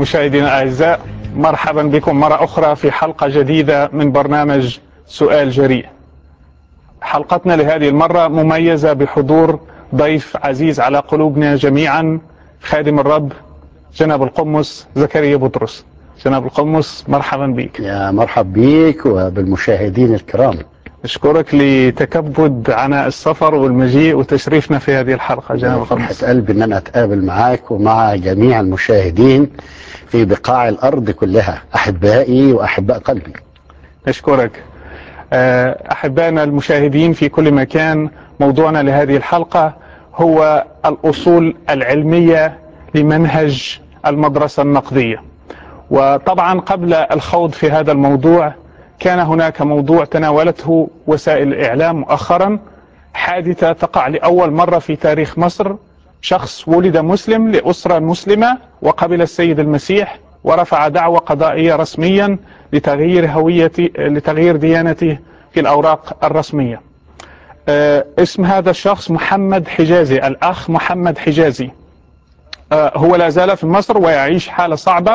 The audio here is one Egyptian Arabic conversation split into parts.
مشاهدينا الأعزاء مرحبا بكم مرة أخرى في حلقة جديدة من برنامج سؤال جريء حلقتنا لهذه المرة مميزة بحضور ضيف عزيز على قلوبنا جميعا خادم الرب جناب القمص زكريا بطرس جناب القمص مرحبا بك يا مرحب بيك وبالمشاهدين الكرام أشكرك لتكبد عناء السفر والمجيء وتشريفنا في هذه الحلقة جناب فرحة القمص قلبي ان انا اتقابل معاك ومع جميع المشاهدين في بقاع الارض كلها احبائي واحباء قلبي نشكرك آه، أحبائنا المشاهدين في كل مكان موضوعنا لهذه الحلقة هو الأصول العلمية لمنهج المدرسة النقدية وطبعا قبل الخوض في هذا الموضوع كان هناك موضوع تناولته وسائل الإعلام مؤخرا حادثة تقع لأول مرة في تاريخ مصر شخص ولد مسلم لأسرة مسلمة وقبل السيد المسيح ورفع دعوة قضائية رسميا لتغيير هويته لتغيير ديانته في الأوراق الرسمية آه، اسم هذا الشخص محمد حجازي الأخ محمد حجازي آه، هو لا زال في مصر ويعيش حالة صعبة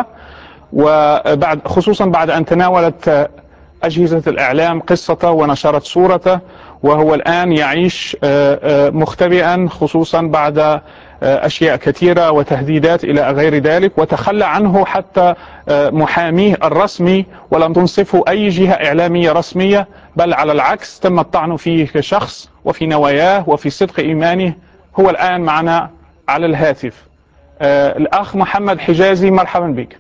وبعد خصوصا بعد أن تناولت آه، أجهزة الإعلام قصته ونشرت صورته وهو الآن يعيش آه، آه، مختبئا خصوصا بعد آه، أشياء كثيرة وتهديدات إلى غير ذلك وتخلى عنه حتى آه، محاميه الرسمي ولم تنصفه أي جهة إعلامية رسمية بل على العكس تم الطعن فيه كشخص وفي نواياه وفي صدق إيمانه هو الآن معنا على الهاتف آه، الأخ محمد حجازي مرحبا بك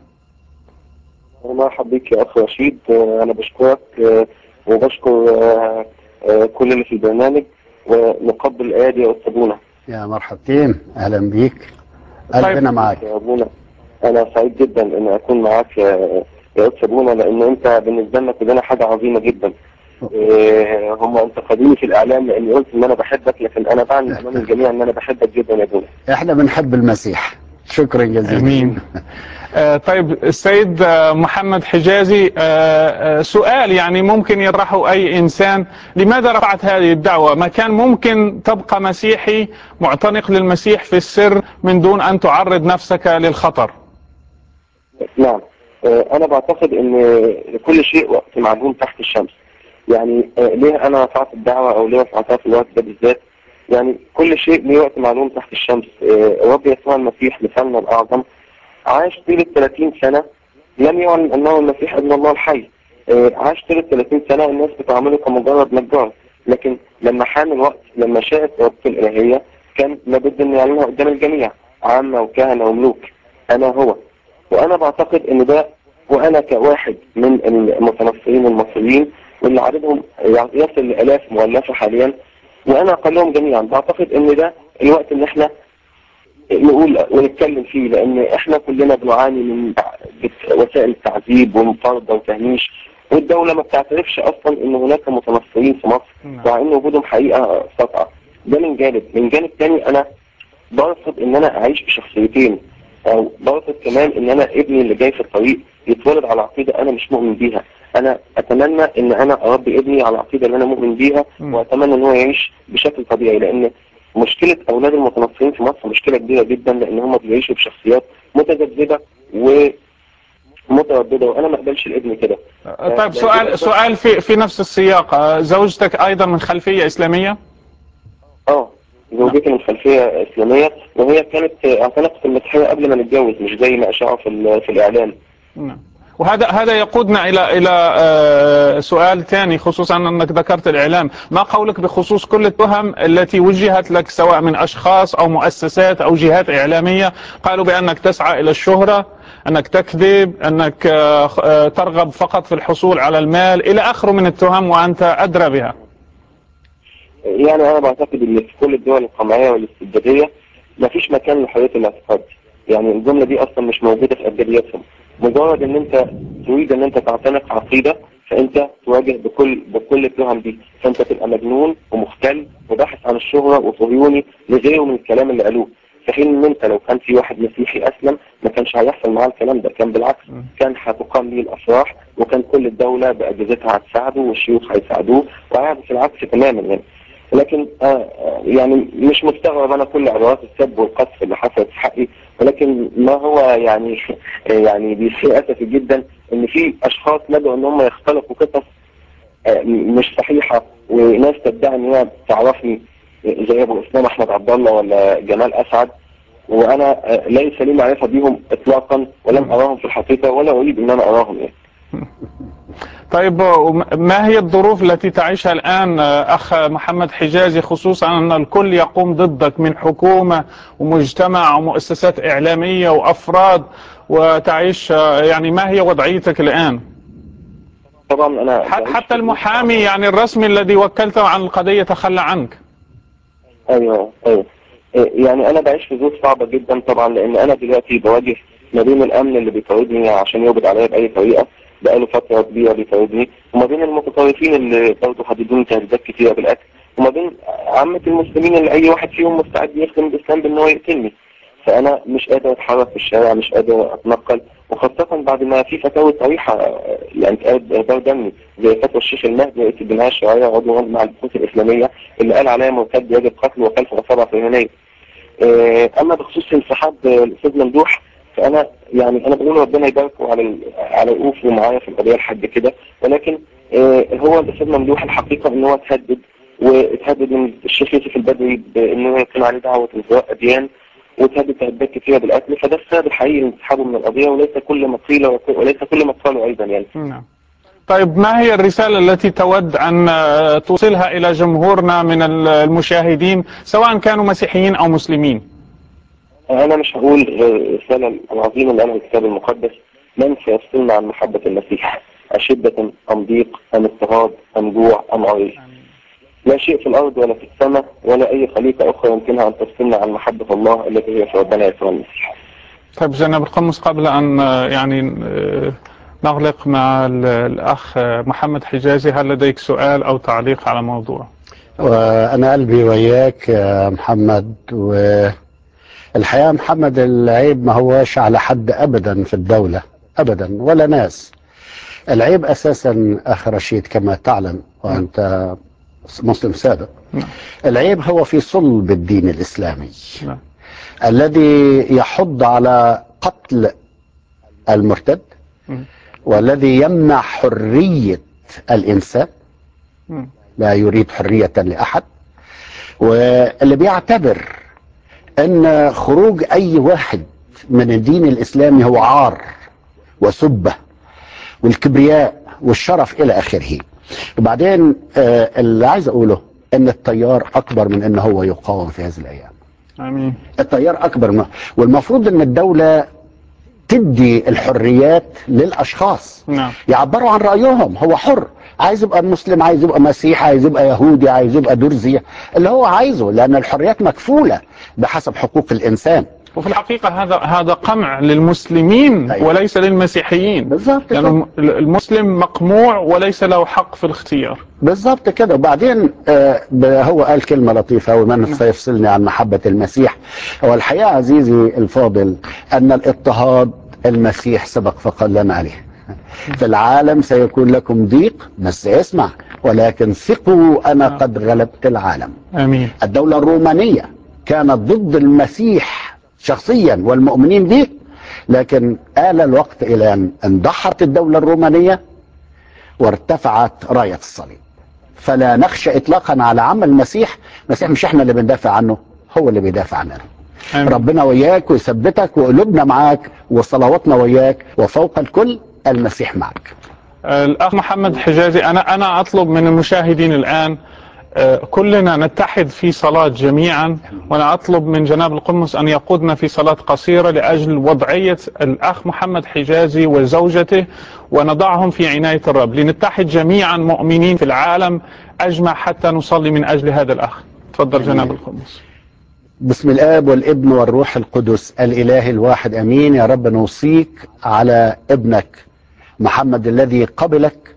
مرحب بك يا اخ رشيد آه، انا بشكرك آه، وبشكر آه، آه، كل اللي في البرنامج ونقبل الايادي يا استاذ بونا يا مرحبتين اهلا بيك قلبنا معاك يا بونا انا سعيد جدا ان اكون معاك يا يا استاذ بونا لان انت بالنسبه لنا كلنا حاجه عظيمه جدا آه، هم انتقدوني في الاعلام لاني قلت ان انا بحبك لكن انا بعلن امام الجميع ان انا بحبك جدا يا بونا احنا بنحب المسيح شكرا جزيلا امين آه، طيب السيد آه، محمد حجازي آه، آه، سؤال يعني ممكن يطرحه اي انسان لماذا رفعت هذه الدعوه ما كان ممكن تبقى مسيحي معتنق للمسيح في السر من دون ان تعرض نفسك للخطر نعم آه، انا بعتقد ان لكل شيء وقت معلوم تحت الشمس يعني آه، ليه انا رفعت الدعوه او ليه رفعتها في الوقت ده بالذات يعني كل شيء ليه وقت معلوم تحت الشمس آه، رب يسوع المسيح مثالنا الاعظم عاش طيلة 30 سنه لم يعلن انه المسيح ابن الله الحي آه، عاش طيلة 30 سنه الناس بتعامله كمجرد نجار لكن لما حان الوقت لما شاءت ربط الالهيه كان لابد ان يعلنها قدام الجميع عامه وكهنه وملوك انا هو وانا بعتقد ان ده وانا كواحد من المتنصرين المصريين واللي عددهم يصل لالاف مؤلفه حاليا وانا اقلهم جميعا بعتقد ان ده الوقت اللي احنا نقول ونتكلم فيه لان احنا كلنا بنعاني من وسائل التعذيب ومطارده وتهميش والدوله ما بتعترفش اصلا ان هناك متنصرين في مصر مع ان وجودهم حقيقه سطعه ده من جانب من جانب تاني انا برفض ان انا اعيش بشخصيتين او برفض كمان ان انا ابني اللي جاي في الطريق يتولد على عقيده انا مش مؤمن بيها انا اتمنى ان انا اربي ابني على العقيده اللي انا مؤمن بيها مم. واتمنى ان هو يعيش بشكل طبيعي لان مشكله اولاد المتنصرين في مصر مشكله كبيره جدا لان هم بيعيشوا بشخصيات متذبذبه ومتردده وانا ما اقبلش الابن كده آه، طيب سؤال سؤال في في نفس السياق آه، زوجتك ايضا من خلفيه اسلاميه اه زوجتي من خلفيه اسلاميه وهي كانت اعتنقت المسيحيه قبل ما نتجوز مش زي ما اشاعوا في ال- في الاعلام نعم. وهذا هذا يقودنا الى الى آه، سؤال ثاني خصوصا انك ذكرت الاعلام، ما قولك بخصوص كل التهم التي وجهت لك سواء من اشخاص او مؤسسات او جهات اعلاميه قالوا بانك تسعى الى الشهره، انك تكذب، انك آه، آه، ترغب فقط في الحصول على المال الى اخره من التهم وانت ادرى بها. يعني انا بعتقد ان في كل الدول القمعيه والاستبداديه ما فيش مكان لحريه الاعتقاد يعني الجمله دي اصلا مش موجوده في ابجدياتهم مجرد ان انت تريد ان انت تعتنق عقيده فانت تواجه بكل بكل التهم دي فانت تبقى مجنون ومختل وباحث عن الشهره وصهيوني لغيره من الكلام اللي قالوه في حين ان انت لو كان في واحد مسيحي اسلم ما كانش هيحصل معاه الكلام ده كان بالعكس كان هتقام ليه الافراح وكان كل الدوله باجهزتها هتساعده والشيوخ هيساعدوه وهيعكس العكس تماما يعني لكن آه آه، يعني مش مستغرب انا كل عبارات السب والقذف اللي حصلت في حقي ولكن ما هو يعني يعني بيسيء اسفي جدا ان في اشخاص بدأوا ان هم يختلقوا قصص آه، مش صحيحه وناس تدعي ان هي تعرفني زي ابو اسلام احمد عبد الله ولا جمال اسعد وانا آه، ليس لي معرفه بيهم اطلاقا ولم اراهم في الحقيقه ولا اريد ان انا اراهم يعني. طيب وم- ما هي الظروف التي تعيشها الآن آه، أخ محمد حجازي خصوصا أن الكل يقوم ضدك من حكومة ومجتمع ومؤسسات إعلامية وأفراد وتعيش آه، يعني ما هي وضعيتك الآن طبعا انا ح- بعيش حتى في المحامي يعني الرسمي الذي وكلته عن القضية تخلى عنك ايوه ايوه إيه، يعني انا بعيش في ظروف صعبه جدا طبعا لان انا دلوقتي بواجه ما بين الامن اللي بيطاردني عشان يقبض عليا باي طريقه بقاله فتره كبيره بيطاردني وما بين المتطرفين اللي برضه حددوني تهديدات كتيره بالقتل وما بين عامه المسلمين اللي اي واحد فيهم مستعد يخدم الاسلام بان هو يقتلني فانا مش قادر اتحرك في الشارع مش قادر اتنقل وخاصة بعد ما في فتاوى صريحة آه، يعني اتقالت بإهدار دمي زي فتوى الشيخ المهدي رئيس الجمعية الشرعية عضو مجمع البحوث الإسلامية اللي قال عليها مرتد يجب قتله وخلف أصابع في يونيو. آه، أما بخصوص انسحاب آه، الأستاذ ممدوح فأنا يعني أنا بقول ربنا يباركه على ال- على وقوفه معايا في القضية لحد كده ولكن آه، هو الأستاذ ممدوح الحقيقة إن هو اتهدد واتهدد من الشيخ يوسف البدوي بإنه يكون عليه دعوة إلغاء أديان وتهدد تهديدات كثيرة بالقتل فده السبب الحقيقي لانسحابه من القضية وليس كل ما قيل وك- وليس كل ما قالوا أيضا يعني نعم طيب ما هي الرسالة التي تود أن آه، توصلها إلى جمهورنا من ال- المشاهدين سواء كانوا مسيحيين أو مسلمين أنا مش هقول غير الرسالة العظيمة اللي قالها الكتاب المقدس من سيفصلنا عن محبة المسيح أشدة أم ضيق أم اضطهاد أم جوع أم عري لا شيء في الأرض ولا في السماء ولا أي خليقة أخرى يمكنها أن تفصلنا عن محبة الله التي هي في ربنا يسوع المسيح طيب جناب القمص قبل أن آه، يعني آه، نغلق مع ال- الأخ آه، محمد حجازي هل لديك سؤال أو تعليق على موضوع وانا قلبي وياك يا محمد والحقيقه محمد العيب ما هوش على حد ابدا في الدوله ابدا ولا ناس العيب اساسا اخ رشيد كما تعلم وانت مسلم سابق نعم. العيب هو في صلب الدين الاسلامي نعم. الذي يحض على قتل المرتد مم. والذي يمنع حريه الانسان مم. لا يريد حرية لأحد واللي بيعتبر أن خروج أي واحد من الدين الإسلامي هو عار وسبة والكبرياء والشرف إلى آخره وبعدين آه، اللي عايز أقوله أن التيار أكبر من أنه هو يقاوم في هذه الأيام آمين التيار أكبر من والمفروض أن الدولة تدي الحريات للأشخاص نعم يعبروا عن رأيهم هو حر عايز يبقى مسلم عايز يبقى مسيحي عايز يبقى يهودي عايز يبقى درزي اللي هو عايزه لأن الحريات مكفولة بحسب حقوق الإنسان وفي الحقيقة هذا هذا قمع للمسلمين أيوة. وليس للمسيحيين بالظبط كده لأن المسلم مقموع وليس له حق في الاختيار بالظبط كده وبعدين آه ب- هو قال كلمة لطيفة ومن سيفصلني عن محبة المسيح هو الحقيقة عزيزي الفاضل أن الاضطهاد المسيح سبق فقال لنا عليه في العالم سيكون لكم ضيق بس اسمع ولكن ثقوا أنا قد غلبت العالم آمين الدولة الرومانية كانت ضد المسيح شخصيا والمؤمنين به لكن آل الوقت إلى أن انضحت الدولة الرومانية وارتفعت راية الصليب فلا نخشى إطلاقا على عمل المسيح المسيح مش احنا اللي بندافع عنه هو اللي بيدافع عننا آمين ربنا وياك ويثبتك وقلوبنا معاك وصلواتنا وياك وفوق الكل المسيح معك الأخ محمد حجازي أنا أنا أطلب من المشاهدين الآن آه، كلنا نتحد في صلاة جميعا وأنا أطلب من جناب القمص أن يقودنا في صلاة قصيرة لأجل وضعية الأخ محمد حجازي وزوجته ونضعهم في عناية الرب لنتحد جميعا مؤمنين في العالم أجمع حتى نصلي من أجل هذا الأخ تفضل جناب القمص بسم الاب والابن والروح القدس الاله الواحد امين يا رب نوصيك على ابنك محمد الذي قبلك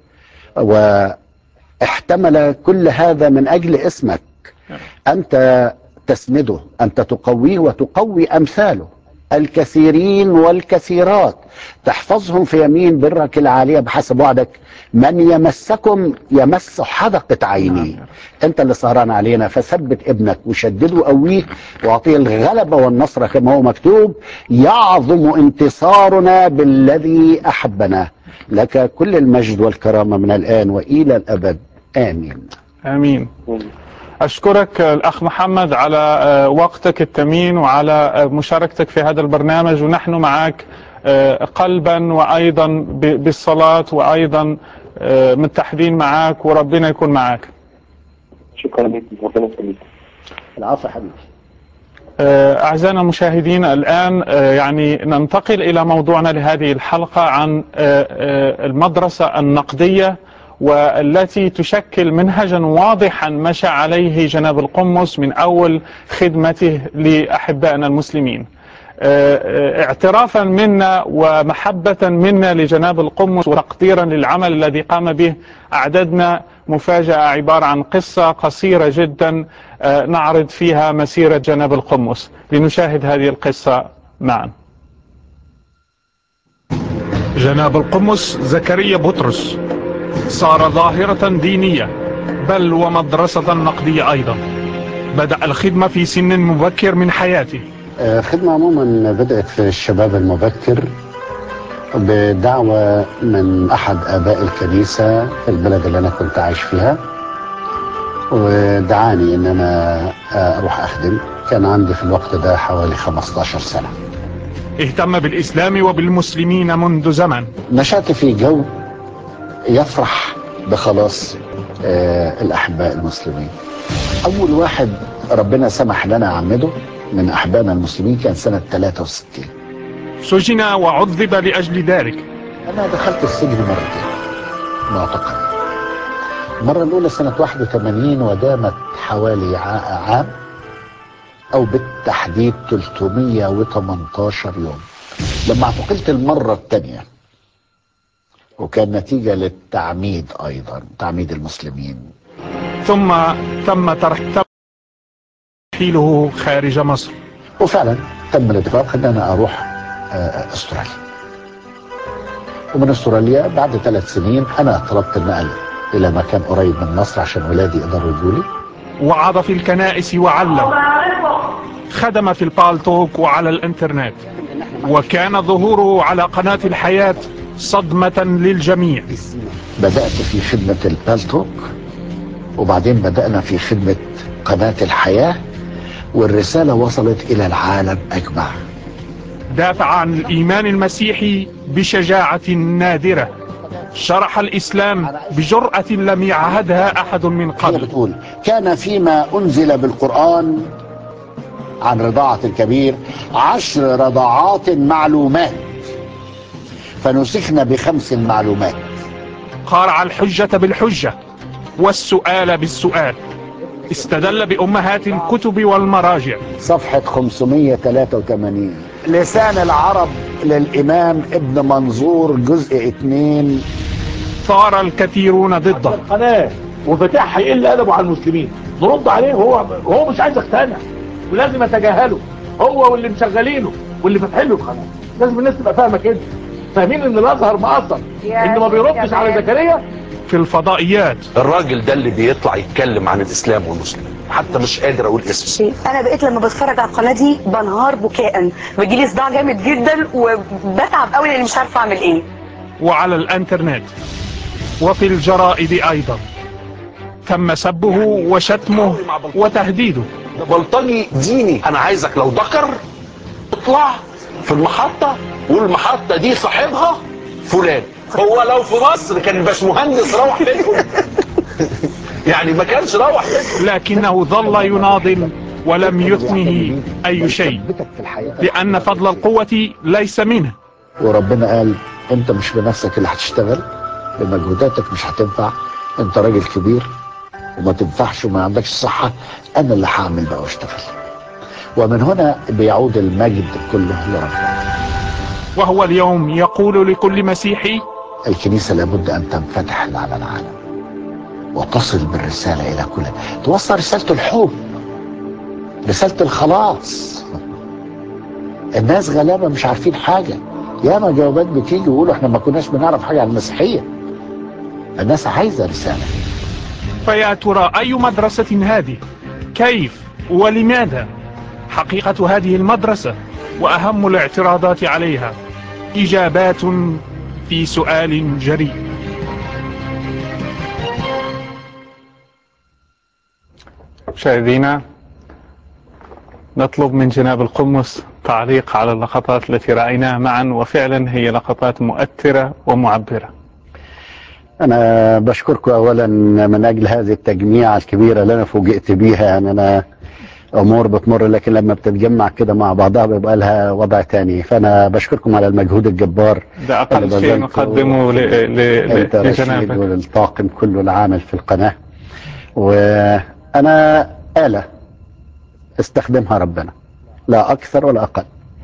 واحتمل كل هذا من اجل اسمك انت تسنده انت تقويه وتقوي امثاله الكثيرين والكثيرات تحفظهم في يمين برك العالية بحسب وعدك من يمسكم يمس حدقة عينيه انت اللي سهران علينا فثبت ابنك وشدده قويه واعطيه الغلبة والنصر كما هو مكتوب يعظم انتصارنا بالذي احبنا لك كل المجد والكرامة من الان والى الابد امين امين أشكرك الأخ محمد على آه، وقتك الثمين وعلى آه، مشاركتك في هذا البرنامج ونحن معك آه، قلبا وأيضا ب- بالصلاة وأيضا آه، متحدين معك وربنا يكون معك شكرا لك ربنا يخليك العفو حبيبي آه، أعزائنا المشاهدين الآن آه، يعني ننتقل إلى موضوعنا لهذه الحلقة عن آه، آه، المدرسة النقدية والتي تشكل منهجا واضحا مشى عليه جناب القمص من أول خدمته لأحبائنا المسلمين آه، آه، اعترافا منا ومحبة منا لجناب القمص وتقديرا للعمل الذي قام به أعددنا مفاجأة عبارة عن قصة قصيرة جدا آه، نعرض فيها مسيرة جناب القمص لنشاهد هذه القصة معا جناب القمص زكريا بطرس صار ظاهرة دينية بل ومدرسة نقدية أيضا بدأ الخدمة في سن مبكر من حياته آه، الخدمة عموما بدأت في الشباب المبكر بدعوة من أحد آباء الكنيسة في البلد اللي أنا كنت عايش فيها ودعاني إن أنا آه، أروح أخدم كان عندي في الوقت ده حوالي 15 سنة اهتم بالإسلام وبالمسلمين منذ زمن نشأت في جو يفرح بخلاص آه، الأحباء المسلمين أول واحد ربنا سمح لنا أعمده من أحبائنا المسلمين كان سنة 63 سجن وعذب لأجل ذلك أنا دخلت السجن مرتين معتقل المرة الأولى سنة 81 ودامت حوالي ع- عام أو بالتحديد 318 يوم لما اعتقلت المرة الثانية وكان نتيجة للتعميد أيضا تعميد المسلمين ثم تم ترح- ترحيله خارج مصر وفعلا تم الاتفاق ان انا اروح آه، استراليا ومن استراليا بعد ثلاث سنين انا طلبت النقل الى مكان قريب من مصر عشان ولادي يقدروا يجوا لي وعظ في الكنائس وعلم خدم في البالتوك وعلى الانترنت وكان ظهوره على قناة الحياة صدمة للجميع بدات في خدمه البالتوك وبعدين بدانا في خدمه قناه الحياه والرساله وصلت الى العالم اجمع دافع عن الإيمان المسيحي بشجاعة نادرة شرح الإسلام بجرأة لم يعهدها أحد من هي قبل بتقول كان فيما أنزل بالقرآن عن رضاعة الكبير عشر رضاعات معلومات فنسخنا بخمس معلومات قارع الحجة بالحجة والسؤال بالسؤال استدل بأمهات الكتب والمراجع صفحة 583 لسان العرب للإمام ابن منظور جزء 2 ثار الكثيرون ضده القناه وفتحها يقل ادبه على المسلمين نرد عليه هو هو مش عايز يقتنع ولازم يتجاهله هو واللي مشغلينه واللي فاتحين له القناه لازم الناس تبقى فاهمه كده فاهمين ان الازهر مقصر انه ما بيردش على زكريا في الفضائيات الراجل ده اللي بيطلع يتكلم عن الاسلام والمسلمين حتى مش قادر اقول اسمه شيء انا بقيت لما بتفرج على القناه دي بنهار بكاء بيجيلي صداع جامد جدا وبتعب قوي لاني مش عارفه اعمل ايه وعلى الانترنت وفي الجرائد ايضا تم سبه وشتمه وتهديده ده بلطجي ديني انا عايزك لو ذكر اطلع في المحطة والمحطة دي صاحبها فلان هو لو في مصر كان باشمهندس روح بيتكم يعني ما كانش روح بيتكم لكنه ظل يناضل ولم يثنه اي شيء ثبتك في الحياة لان فضل القوة ليس منه وربنا قال انت مش بنفسك اللي هتشتغل بمجهوداتك مش هتنفع انت راجل كبير وما تنفعش وما عندكش صحة انا اللي هعمل بقى واشتغل ومن هنا بيعود المجد كله لربنا وهو اليوم يقول لكل مسيحي الكنيسة لابد أن تنفتح على العالم وتصل بالرسالة إلى كل توصل رسالة الحب رسالة الخلاص الناس غلابه مش عارفين حاجه ياما جوابات بتيجي ويقولوا احنا ما كناش بنعرف حاجه عن المسيحيه الناس عايزه رساله فيا ترى أي مدرسة هذه كيف ولماذا حقيقة هذه المدرسة وأهم الاعتراضات عليها إجابات في سؤال جريء مشاهدينا نطلب من جناب القمص تعليق على اللقطات التي رأيناها معا وفعلا هي لقطات مؤثرة ومعبرة انا بشكركم اولا من اجل هذه التجميعه الكبيره اللي انا فوجئت بيها يعني انا امور بتمر لكن لما بتتجمع كده مع بعضها بيبقى لها وضع تاني فانا بشكركم على المجهود الجبار ده أقل اللي شيء بذلته نقدمه ل- ل- انت ل- رشيد لجنابك وللطاقم كله العامل في القناه وانا اله استخدمها ربنا لا اكثر ولا اقل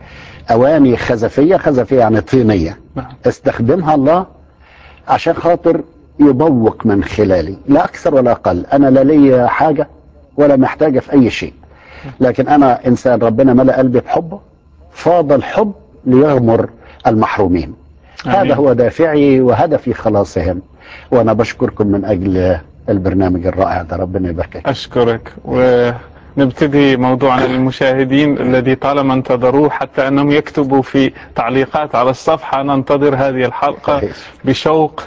اواني خزفيه خزفيه يعني طينيه نعم. استخدمها الله عشان خاطر يبوق من خلالي لا اكثر ولا اقل انا لا ليا حاجه ولا محتاجه في اي شيء لكن انا انسان ربنا ملا قلبي بحبه فاض الحب ليغمر المحرومين آمين. هذا هو دافعي وهدفي خلاصهم وانا بشكركم من اجل البرنامج الرائع ده ربنا يباركك أشكرك ونبتدي موضوعنا للمشاهدين الذي طالما انتظروه حتى أنهم يكتبوا في تعليقات على الصفحة ننتظر هذه الحلقة صحيح. بشوق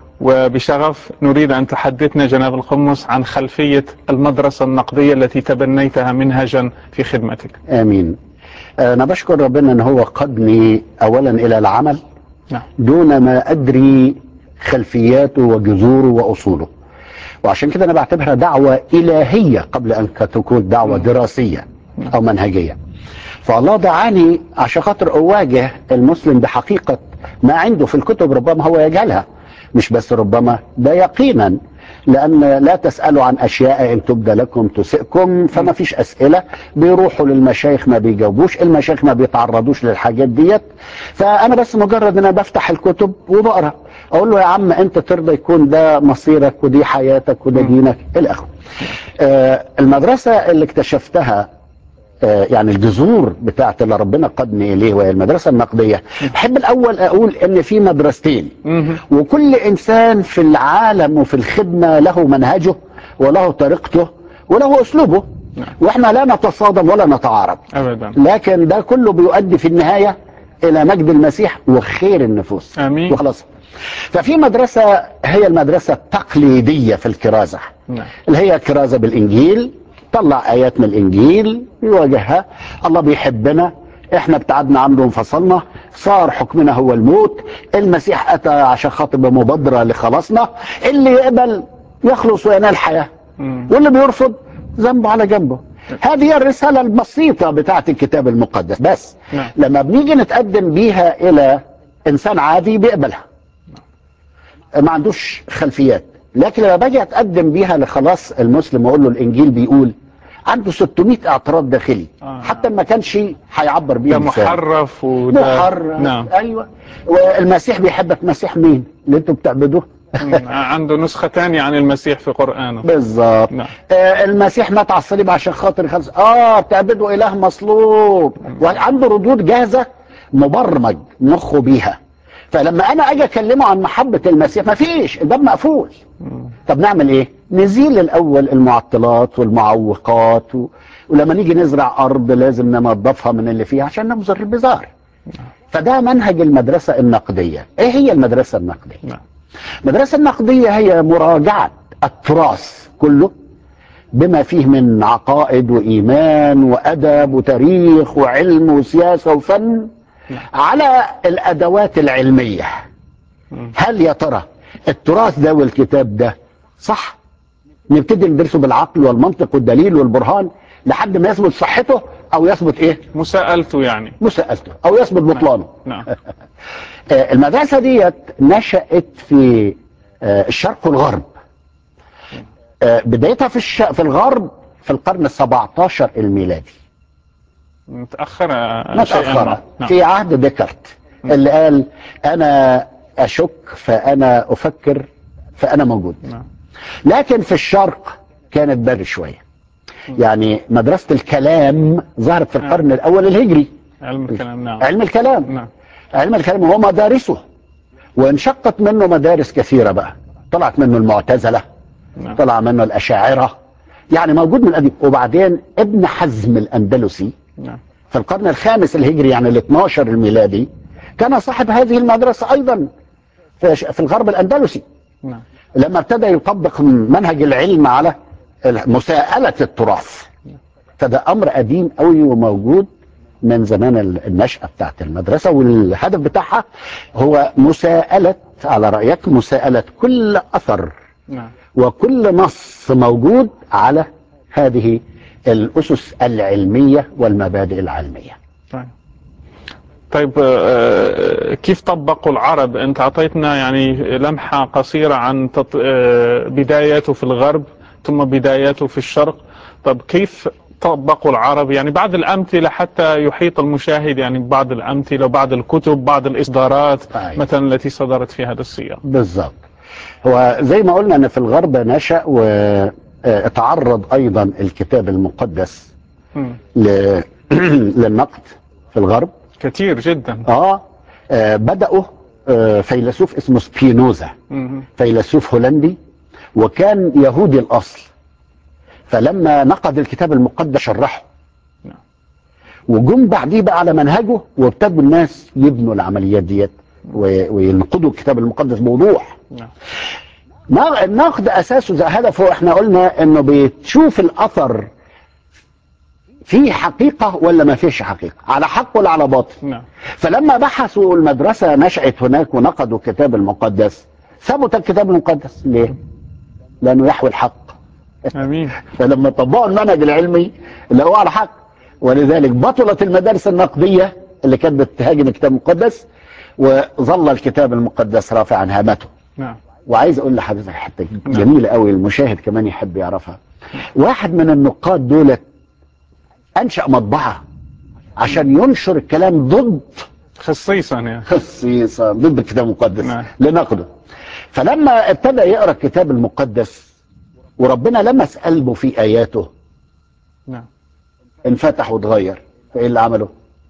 وبشغف نريد أن تحدثنا جناب القمص عن خلفية المدرسة النقدية التي تبنيتها منهجا في خدمتك امين انا بشكر ربنا ان هو قادني اولا الى العمل نعم. دون ما ادري خلفياته وجذوره واصوله وعشان كده انا بعتبرها دعوه الهيه قبل ان تكون دعوه دراسيه او منهجيه فالله دعاني عشان خاطر اواجه المسلم بحقيقه ما عنده في الكتب ربما هو يجهلها مش بس ربما ده يقينا لان لا تسالوا عن اشياء ان تبدى لكم تسئكم فما فيش اسئله بيروحوا للمشايخ ما بيجاوبوش المشايخ ما بيتعرضوش للحاجات ديت فانا بس مجرد ان انا بفتح الكتب وبقرا اقول له يا عم انت ترضى يكون ده مصيرك ودي حياتك وده دينك الى اخره آه المدرسه اللي اكتشفتها آه، يعني الجذور بتاعت اللي ربنا قادني اليه وهي المدرسه النقديه احب الاول اقول ان في مدرستين مهم. وكل انسان في العالم وفي الخدمه له منهجه وله طريقته وله اسلوبه نعم. واحنا لا نتصادم ولا نتعارض أبدا لكن ده كله بيؤدي في النهايه الى مجد المسيح وخير النفوس آمين. وخلاص ففي مدرسه هي المدرسه التقليديه في الكرازه نعم اللي هي كرازة بالإنجيل طلع آيات من الإنجيل يواجهها الله بيحبنا احنا ابتعدنا عنه وانفصلنا صار حكمنا هو الموت المسيح أتى عشان خاطر بمبادرة لخلاصنا اللي يقبل يخلص وينال حياة مم. واللي بيرفض ذنبه على جنبه هذه هي الرسالة البسيطة بتاعت الكتاب المقدس بس نعم. لما بنيجي نتقدم بيها إلى إنسان عادي بيقبلها ما عندوش خلفيات لكن لما باجي اتقدم بيها لخلاص المسلم واقول له الانجيل بيقول عنده 600 اعتراض داخلي آه. حتى ما كانش هيعبر بيه ده لسانه. محرف وده محرف نعم ايوه والمسيح بيحبك مسيح مين اللي انتوا بتعبدوه مم. عنده نسخة ثانية عن المسيح في قرآنه بالظبط نعم آه المسيح مات على الصليب عشان خاطر يخلص اه بتعبدوا اله مصلوب وعنده ردود جاهزه مبرمج مخه بيها فلما انا اجي اكلمه عن محبه المسيح ما فيش الباب مقفول طب نعمل ايه نزيل الاول المعطلات والمعوقات و... ولما نيجي نزرع ارض لازم ننظفها من اللي فيها عشان نبذر البذار فده منهج المدرسه النقديه ايه هي المدرسه النقديه نعم المدرسة النقدية هي مراجعة التراث كله بما فيه من عقائد وإيمان وأدب وتاريخ وعلم وسياسة وفن على الأدوات العلمية هل يا ترى التراث ده والكتاب ده صح نبتدي ندرسه بالعقل والمنطق والدليل والبرهان لحد ما يثبت صحته أو يثبت إيه مساءلته يعني مساءلته أو يثبت بطلانه نعم آه، المدرسة ديت نشأت في آه، الشرق والغرب آه، بدايتها في الش... في الغرب في القرن ال 17 الميلادي متأخرة شيئاً متأخرة ما. نعم. في عهد ديكارت اللي قال أنا أشك فأنا أفكر فأنا موجود نعم. لكن في الشرق كانت بدري شوية يعني مدرسة الكلام ظهرت في القرن الأول الهجري علم الكلام نعم علم الكلام نعم علم الكلام هو مدارسه وانشقت منه مدارس كثيرة بقى طلعت منه المعتزلة نعم طلع منه الأشاعرة يعني موجود من قديم وبعدين ابن حزم الأندلسي نعم في القرن الخامس الهجري يعني ال 12 الميلادي كان صاحب هذه المدرسة أيضا في في الغرب الأندلسي نعم لما ابتدى يطبق منهج العلم على مساءلة التراث فده أمر قديم قوي وموجود من زمان النشأة بتاعت المدرسة والهدف بتاعها هو مساءلة على رأيك مساءلة كل أثر نعم وكل نص موجود على هذه الأسس العلمية والمبادئ العلمية طيب طيب آه، كيف طبقوا العرب انت اعطيتنا يعني لمحة قصيرة عن تط... آه، بداياته في الغرب ثم بداياته في الشرق طب كيف طبقوا العرب يعني بعض الامثله حتى يحيط المشاهد يعني بعض الامثله وبعض الكتب بعض الاصدارات أيوة. مثلا التي صدرت في هذا السياق بالظبط هو زي ما قلنا ان في الغرب نشأ واتعرض ايضا الكتاب المقدس مم. ل... للنقد في الغرب كثير جدا اه آه، بدأوا آه، فيلسوف اسمه سبينوزا مم. فيلسوف هولندي وكان يهودي الأصل فلما نقد الكتاب المقدس شرحه نعم. وجم بعديه بقى على منهجه وابتدوا الناس يبنوا العمليات ديت و- وينقدوا الكتاب المقدس بوضوح نعم ما- النقد اساسه زي هدفه احنا قلنا انه بتشوف الاثر فيه حقيقه ولا ما فيش حقيقه على حق ولا على باطل نعم فلما بحثوا المدرسة نشأت هناك ونقدوا الكتاب المقدس ثبت الكتاب المقدس ليه؟ لأنه يحوي الحق امين فلما طبقوا المنهج العلمي لقوه على حق ولذلك بطلت المدارس النقدية اللي كانت بتهاجم الكتاب المقدس وظل الكتاب المقدس رافعا هامته نعم وعايز اقول لحضرتك حته جميله قوي المشاهد كمان يحب يعرفها واحد من النقاد دولت انشا مطبعه عشان ينشر الكلام ضد خصيصا يعني خصيصا ضد الكتاب المقدس نعم. لنقده فلما ابتدى يقرا الكتاب المقدس وربنا لمس قلبه في اياته نعم انفتح واتغير فايه اللي عمله؟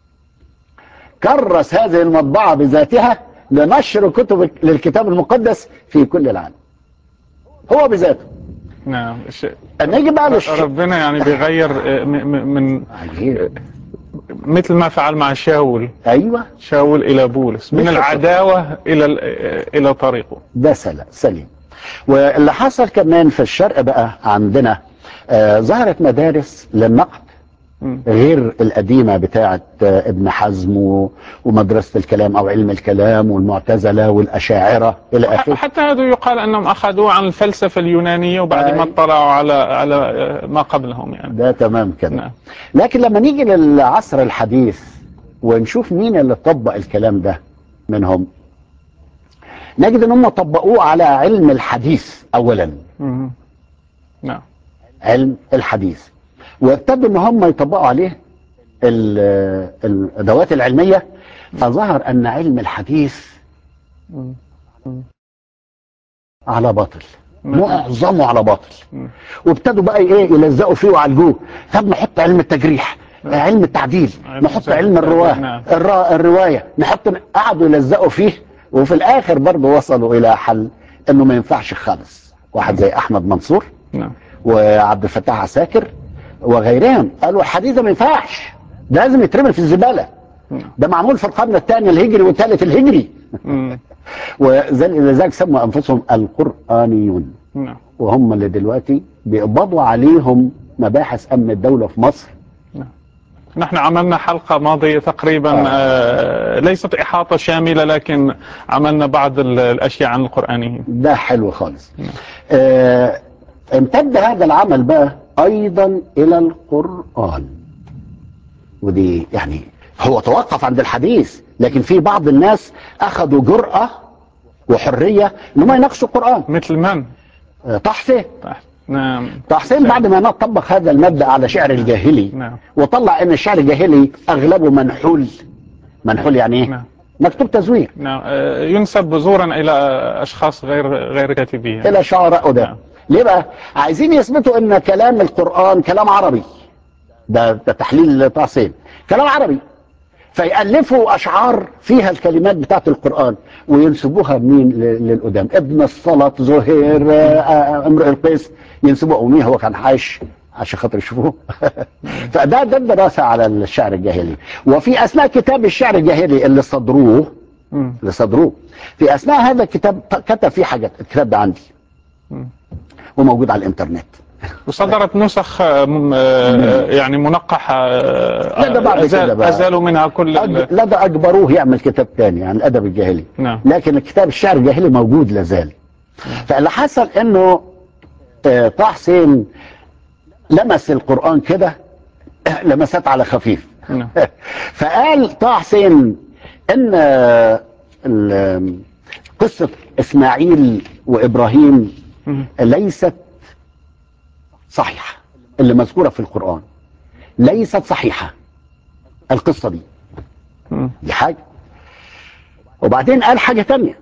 كرس هذه المطبعه بذاتها لنشر كتب للكتاب المقدس في كل العالم هو بذاته نعم ش... نيجي بقى للش... ربنا يعني بيغير آه، م- م- من عجيب مثل ما فعل مع شاول ايوه شاول الى بولس من بالضبط. العداوه الى ال- آه، الى طريقه ده سلام سليم واللي حصل كمان في الشرق بقى عندنا آه ظهرت مدارس للنقد مم. غير القديمة بتاعة آه، ابن حزم و- ومدرسة الكلام أو علم الكلام والمعتزلة والأشاعرة إلى ح- آخره حتى هذا يقال انهم اخذوه عن الفلسفه اليونانيه وبعد ما أي. اطلعوا على على آه، ما قبلهم يعني ده تمام كده نعم لكن لما نيجي للعصر الحديث ونشوف مين اللي طبق الكلام ده منهم نجد ان هم طبقوه على علم الحديث اولا مم. نعم علم الحديث وابتدوا ان هم يطبقوا عليه ال- الادوات العلميه فظهر ان علم الحديث مم. على باطل نعم. معظمه على باطل مم. وابتدوا بقى ايه يلزقوا فيه ويعالجوه طب نحط علم التجريح علم التعديل علم نحط التعديل. علم الرواه نعم. الرا الروايه نحط قعدوا يلزقوا فيه وفي الاخر برضه وصلوا الى حل انه ما ينفعش خالص واحد زي احمد منصور نعم وعبد الفتاح عساكر وغيرهم قالوا الحديث ده ما ينفعش ده لازم يترمي في الزباله نعم. ده معمول في القرن الثاني الهجري والثالث الهجري مم. ولذلك سموا انفسهم القرانيون نعم وهم اللي دلوقتي بيقبضوا عليهم مباحث امن الدوله في مصر نحن عملنا حلقة ماضية تقريبا آه ليست إحاطة شاملة لكن عملنا بعض ال- الأشياء عن القرآنيين ده حلو خالص آه امتد هذا العمل بقى ايضا الى القران ودي يعني هو توقف عند الحديث لكن في بعض الناس اخذوا جرأة وحرية انهم يناقشوا القرآن مثل من؟ آه، طه حسين تحت. نعم طه حسين بعد ما طبق هذا المبدأ على شعر الجاهلي نعم وطلع ان الشعر الجاهلي اغلبه منحول منحول يعني ايه نعم مكتوب تزوير نعم آه، ينسب زورا إلى أشخاص غير غير كاتبين الى شعراء ده نعم. ليه بقى عايزين يثبتوا ان كلام القرآن كلام عربي ده, ده تحليل طه حسين كلام عربي فيألفوا أشعار فيها الكلمات بتاعت القرآن وينسبوها مين ل- للقدام ابن الصلت زهير آه، آه، امرئ القيس ينسبوها ومين هو كان عايش عشان خاطر يشوفوه فده ده الدراسة على الشعر الجاهلي وفي أثناء كتاب الشعر الجاهلي اللي صدروه مم. اللي صدروه في أثناء هذا الكتاب كتب فيه حاجات الكتاب ده عندي مم. وموجود على الإنترنت وصدرت نسخ آه، م- آه، يعني منقحة آه، لا، ده بعد كده أزال بقى. أزالوا منها كل ال- أج- لا ده أجبروه يعمل كتاب تاني عن الأدب الجاهلي نعم لكن الكتاب الشعر الجاهلي موجود لازال فاللي حصل انه آه، طه حسين لمس القرآن كده آه، لمسات على خفيف نعم فقال طه حسين ان آه، ال- قصة اسماعيل وابراهيم مم. ليست صحيحة اللي مذكورة في القرآن ليست صحيحة القصة دي مم. دي حاجة وبعدين قال حاجة تانية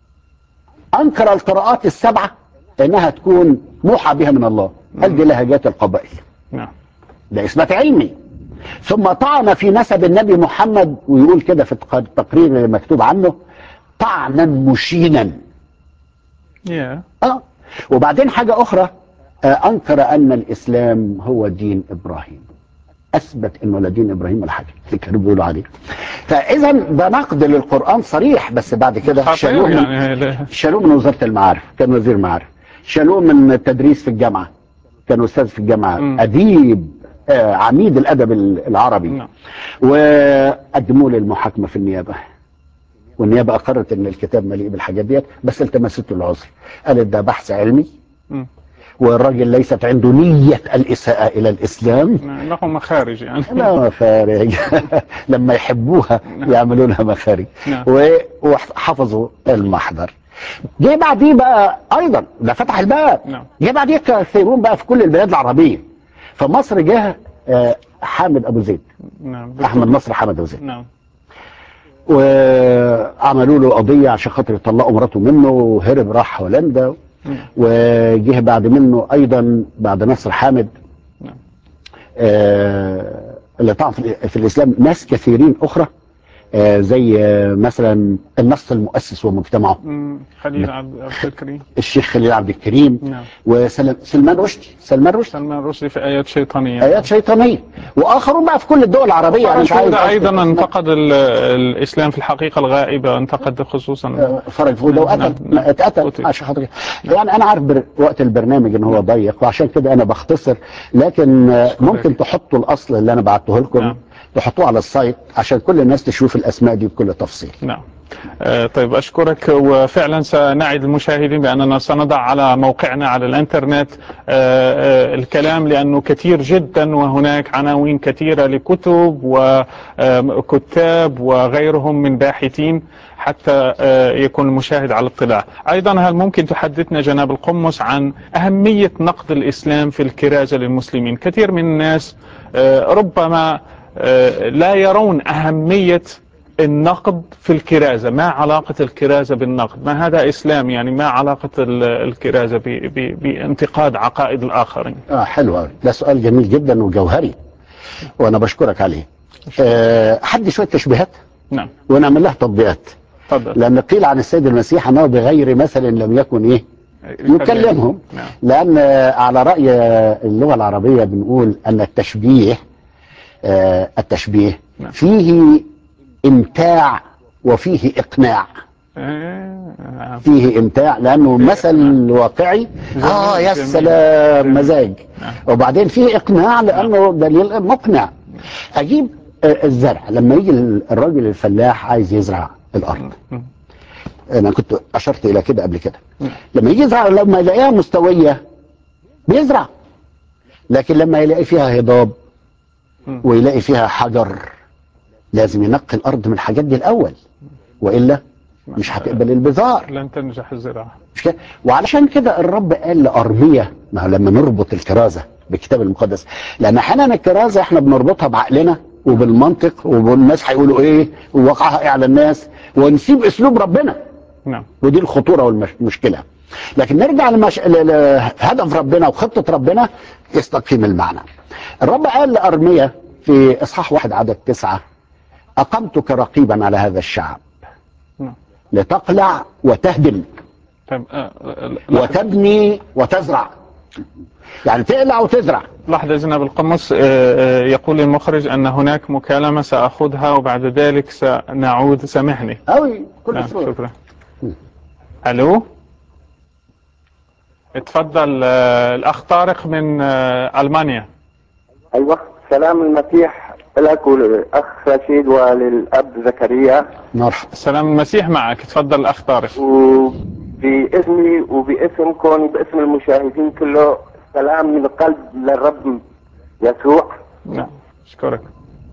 أنكر القراءات السبعة إنها تكون موحى بها من الله قال دي لهجات القبائل نعم ده إثبات علمي ثم طعن في نسب النبي محمد ويقول كده في التق- التقرير اللي مكتوب عنه طعنا مشينا يا اه وبعدين حاجة أخرى آه أنكر أن الإسلام هو دين إبراهيم أثبت أنه لا دين إبراهيم ولا حاجة اللي كانوا بيقولوا عليه فإذا ده نقد للقرآن صريح بس بعد كده خطير شالوه من, يعني ل- شالوه من وزارة المعارف كان وزير معارف شالوه من التدريس في الجامعة كان أستاذ في الجامعة مم. أديب آه عميد الأدب العربي نعم وقدموه للمحاكمة في النيابة والنيابة أقرت أن الكتاب مليء بالحاجات ديت بس التمسته العذر قالت ده بحث علمي مم. والراجل ليست عنده نية الإساءة إلى الإسلام نعم، لهم مخارج يعني لا مخارج لما يحبوها يعملوا لها مخارج نعم. و- وحفظوا المحضر جه بعديه بقى ايضا ده فتح الباب نعم. جه بعديه كثيرون بقى في كل البلاد العربيه فمصر جه آه، حامد ابو زيد نعم احمد نصر حامد ابو زيد نعم وعملوا له قضيه عشان خاطر يطلقوا مراته منه وهرب راح هولندا مم. وجه بعد منه ايضا بعد نصر حامد نعم. آه اللي طعن في, في الاسلام ناس كثيرين اخرى آه زي آه مثلا النص المؤسس ومجتمعه مم. خليل عبد عبد الكريم الشيخ خليل عبد الكريم نعم وسلمان رشدي سلمان رشدي سلمان رشدي في آيات شيطانية ايات شيطانيه واخرون بقى في كل الدول العربيه يعني مش عايز فرج فودة أيضا أذكر انتقد ال- الإسلام في الحقيقة الغائبة انتقد خصوصا آه، فرج فوده نعم، وقتل نعم. اتقتل قتل. عشان خاطر يعني انا عارف بر... وقت البرنامج ان هو ضيق وعشان كده انا بختصر لكن آه، ممكن تحطوا الاصل اللي انا بعته لكم نعم. تحطوه على السايت عشان كل الناس تشوف الاسماء دي بكل تفصيل نعم آه، طيب أشكرك وفعلا سنعد المشاهدين بأننا سنضع على موقعنا على الإنترنت آه، آه، الكلام لأنه كثير جدا وهناك عناوين كثيرة لكتب وكتاب وغيرهم من باحثين حتى آه، يكون المشاهد على اطلاع أيضا هل ممكن تحدثنا جناب القمص عن أهمية نقد الإسلام في الكرازة للمسلمين كثير من الناس آه، ربما آه، لا يرون أهمية النقد في الكرازة ما علاقة الكرازة بالنقد ما هذا إسلام يعني ما علاقة ال- الكرازة ب- ب- بانتقاد عقائد الآخرين اه حلو قوي ده سؤال جميل جدا وجوهري وانا بشكرك عليه آه حد شويه تشبيهات نعم ونعمل لها تطبيقات تفضل لان قيل عن السيد المسيح انه بغير مثل لم يكن ايه يكلمهم نعم لان آه، على راي آه، اللغه العربيه بنقول ان التشبيه آه، التشبيه نعم. فيه امتاع وفيه اقناع آه، فيه امتاع لانه مثل واقعي اه يا جميل. سلام جميل. مزاج نعم. وبعدين فيه اقناع لانه دليل مقنع اجيب آه، الزرع لما يجي الراجل الفلاح عايز يزرع الارض مم. انا كنت اشرت الى كده قبل كده نعم. لما يجي يزرع لما يلاقيها مستويه بيزرع لكن لما يلاقي فيها هضاب مم. ويلاقي فيها حجر لازم ينقي الارض من الحاجات دي الاول والا مش هتقبل البذار لن تنجح الزراعة مش كده وعلشان كده الرب قال لارميه ما هو لما نربط الكرازه بالكتاب المقدس لان احيانا الكرازه احنا بنربطها بعقلنا وبالمنطق والناس هيقولوا ايه وواقعها ايه على الناس ونسيب اسلوب ربنا نعم ودي الخطوره والمشكله لكن نرجع لمش... ل- لهدف ربنا وخطه ربنا يستقيم المعنى الرب قال لارميه في اصحاح واحد عدد تسعه اقمتك رقيبا على هذا الشعب نعم. لتقلع وتهدم طيب آه، آه، لحظة وتبني وتزرع يعني تقلع وتزرع لحظة جناب القمص آه، آه، يقول المخرج أن هناك مكالمة سأخذها وبعد ذلك سنعود سامحني قوي كل نعم سرور شكرا ألو اتفضل آه، الأخ طارق من آه، ألمانيا ايوه سلام المسيح لك وللاخ رشيد وللاب زكريا مرحبا سلام المسيح معك اتفضل الأخ طارق وباسمي وباسمكم وباسم المشاهدين كله سلام من القلب للرب يسوع نعم أشكرك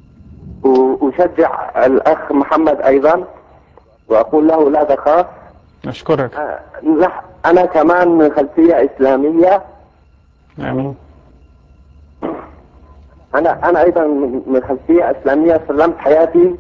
وأشجع الأخ محمد أيضا وأقول له لا تخاف أشكرك آه، نح- أنا كمان من خلفية إسلامية آمين أنا أنا أيضا من من خلفية إسلامية سلمت حياتي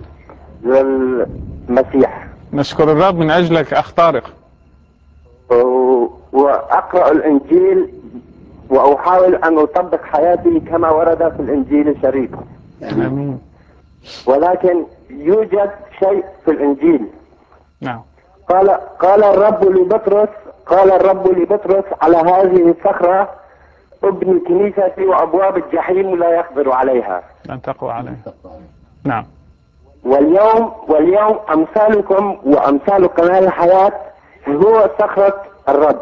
للمسيح نشكر الرب من أجلك أخ طارق و- وأقرأ الإنجيل وأحاول أن أطبق حياتي كما ورد في الإنجيل الشريف آمين ولكن يوجد شيء في الإنجيل نعم قال قال الرب لبطرس قال الرب لبطرس على هذه الصخرة ابني كنيستي وأبواب الجحيم لا يقدر عليها لن تقوى عليه نعم واليوم واليوم أمثالكم وأمثال قناة الحياة هو صخرة الرب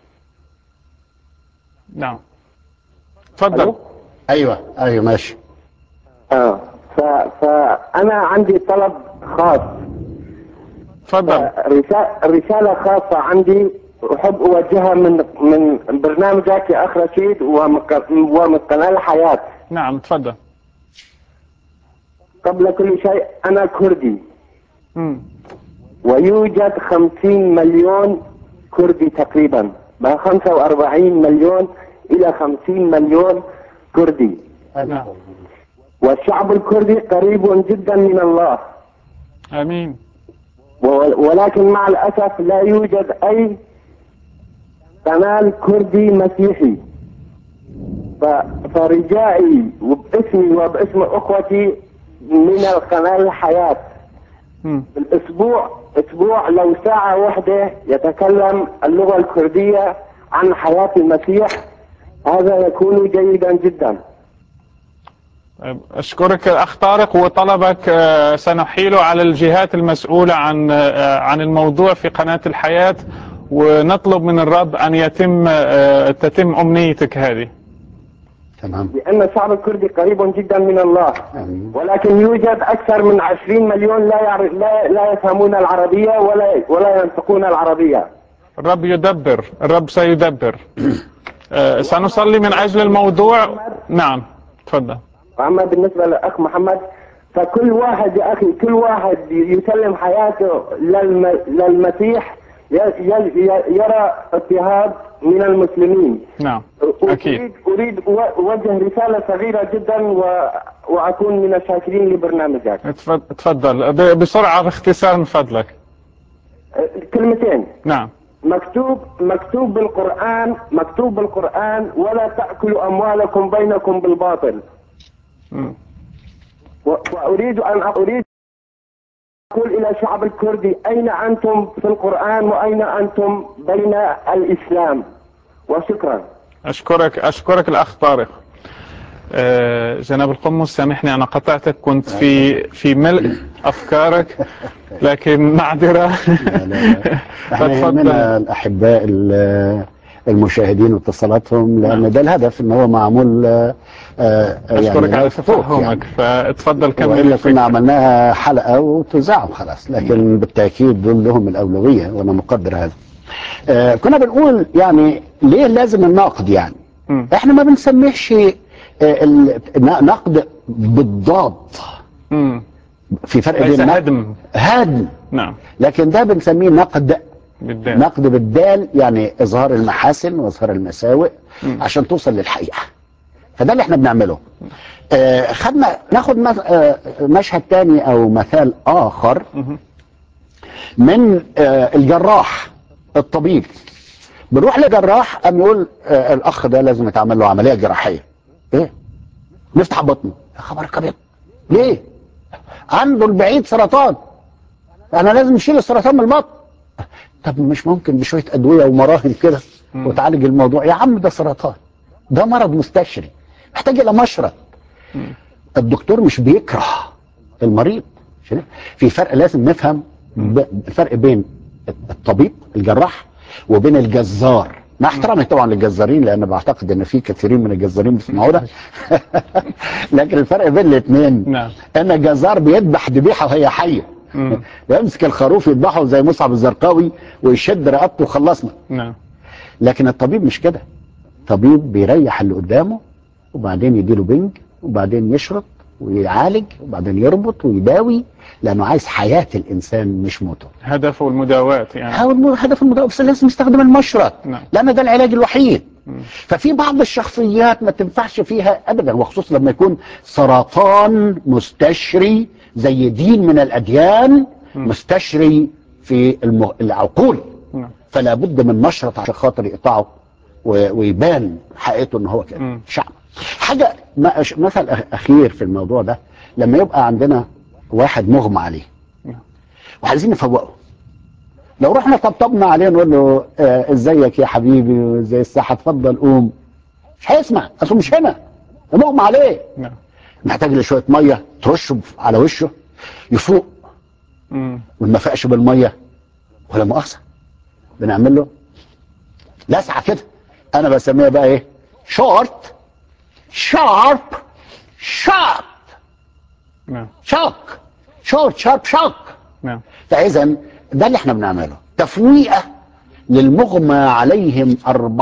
نعم تفضل ألو؟ ايوه ايوه ماشي آه. ف... فأنا عندي طلب خاص تفضل رسالة, رسالة خاصة عندي أحب أوجهها من من برنامجك يا أخ رشيد ومن ق- ومن قناة الحياة نعم تفضل قبل كل شيء أنا كردي مم. ويوجد 50 مليون كردي تقريبا ما 45 مليون إلى 50 مليون كردي نعم والشعب الكردي قريب جدا من الله آمين و- ولكن مع الأسف لا يوجد أي قناة كردي مسيحي ف- فرجائي وباسمي وباسم أخوتي من القناة الحياة مم. الأسبوع أسبوع لو ساعة واحدة يتكلم اللغة الكردية عن حياة المسيح هذا يكون جيدا جدا طيب، أشكرك أخ طارق وطلبك آه، سنحيله على الجهات المسؤولة عن آه، عن الموضوع في قناة الحياة ونطلب من الرب أن يتم آه، تتم أمنيتك هذه تمام لأن الشعب الكردي قريب جدا من الله آمين. ولكن يوجد أكثر من 20 مليون لا يعرف لا, لا يفهمون العربية ولا ولا ينطقون العربية الرب يدبر الرب سيدبر آه، سنصلي من أجل الموضوع نعم تفضل وأما بالنسبة للأخ محمد فكل واحد يا أخي كل واحد يسلم حياته للم للمسيح ي- ي- ي- يرى اضطهاد من المسلمين نعم أكيد أريد أريد أو- أوجه رسالة صغيرة جدا و... وأكون من الشاكرين لبرنامجك تفضل- تفضل ب- بسرعة باختصار من فضلك أه، كلمتين نعم مكتوب مكتوب بالقرآن مكتوب بالقرآن ولا تأكلوا أموالكم بينكم بالباطل مم. و- وأريد أن أريد أقول إلى الشعب الكردي أين أنتم في القرآن وأين أنتم بين الإسلام وشكرا أشكرك أشكرك الأخ طارق آه، جناب القمص سامحني أنا قطعتك كنت في في ملء أفكارك لكن معذرة لا لا لا. احنا فتفضل. يهمنا الاحباء ال- المشاهدين واتصالاتهم لان ده الهدف ان هو معمول آه، آه، أشكرك على لايف توك تفهمك فاتفضل كمل والا كنا الفكرة. عملناها حلقه وتذاع وخلاص لكن بالتاكيد دول لهم الاولويه وانا مقدر هذا. آه، كنا بنقول يعني ليه لازم النقد يعني؟ مم. احنا ما بنسميهش آه، ال- نقد بالضاد مم. في فرق ليس بين نقد- هدم هدم نعم لكن ده بنسميه نقد بالدال نقد بالدال يعني اظهار المحاسن واظهار المساوئ مم. عشان توصل للحقيقه فده اللي احنا بنعمله آه خدنا ناخد مس- آه مشهد تاني او مثال اخر مهم. من آه الجراح الطبيب بنروح لجراح قام يقول آه الاخ ده لازم يتعمل له عمليه جراحيه ايه نفتح بطنه يا خبر ابيض ليه عنده البعيد سرطان انا لازم اشيل السرطان من البطن طب مش ممكن بشويه ادويه ومراهم كده وتعالج الموضوع يا عم ده سرطان ده مرض مستشري محتاج الى مشرط الدكتور مش بيكره المريض شايف؟ في فرق لازم نفهم ب- الفرق بين الطبيب الجراح وبين الجزار مع احترامي طبعا للجزارين لان بعتقد ان في كثيرين من الجزارين بيسمعونا لكن الفرق بين الاثنين نعم ان الجزار بيذبح ذبيحه وهي حيه مم. يمسك الخروف يذبحه زي مصعب الزرقاوي ويشد رقبته وخلصنا نعم لكن الطبيب مش كده الطبيب بيريح اللي قدامه وبعدين يديله بنج وبعدين يشرط ويعالج وبعدين يربط ويداوي لانه عايز حياه الانسان مش موته هدفه المداواة يعني هو الم- هدف المداواه بس لازم يستخدم المشرط نعم. لان ده العلاج الوحيد ففي بعض الشخصيات ما تنفعش فيها ابدا وخصوصا لما يكون سرطان مستشري زي دين من الاديان مستشري في الم- العقول نعم. فلا بد من مشرط عشان خاطر يقطعه و- ويبان حقيقته ان هو كده مم. شعب حاجه ما- مثل أخ- اخير في الموضوع ده لما يبقى عندنا واحد مغمى عليه نعم. وعايزين نفوقه لو رحنا طبطبنا عليه نقول له آه، ازيك يا حبيبي وزي الصحه اتفضل قوم مش هيسمع اصله مش هنا ده مغمى عليه نعم محتاج له شويه ميه ترشه على وشه يفوق مم. وما فاقش بالميه ولا مؤاخذه بنعمل له لسعه كده انا بسميها بقى ايه شورت شارب شارب نعم شوك شورت شارب شوك نعم فاذا ده اللي احنا بنعمله تفويقه للمغمى عليهم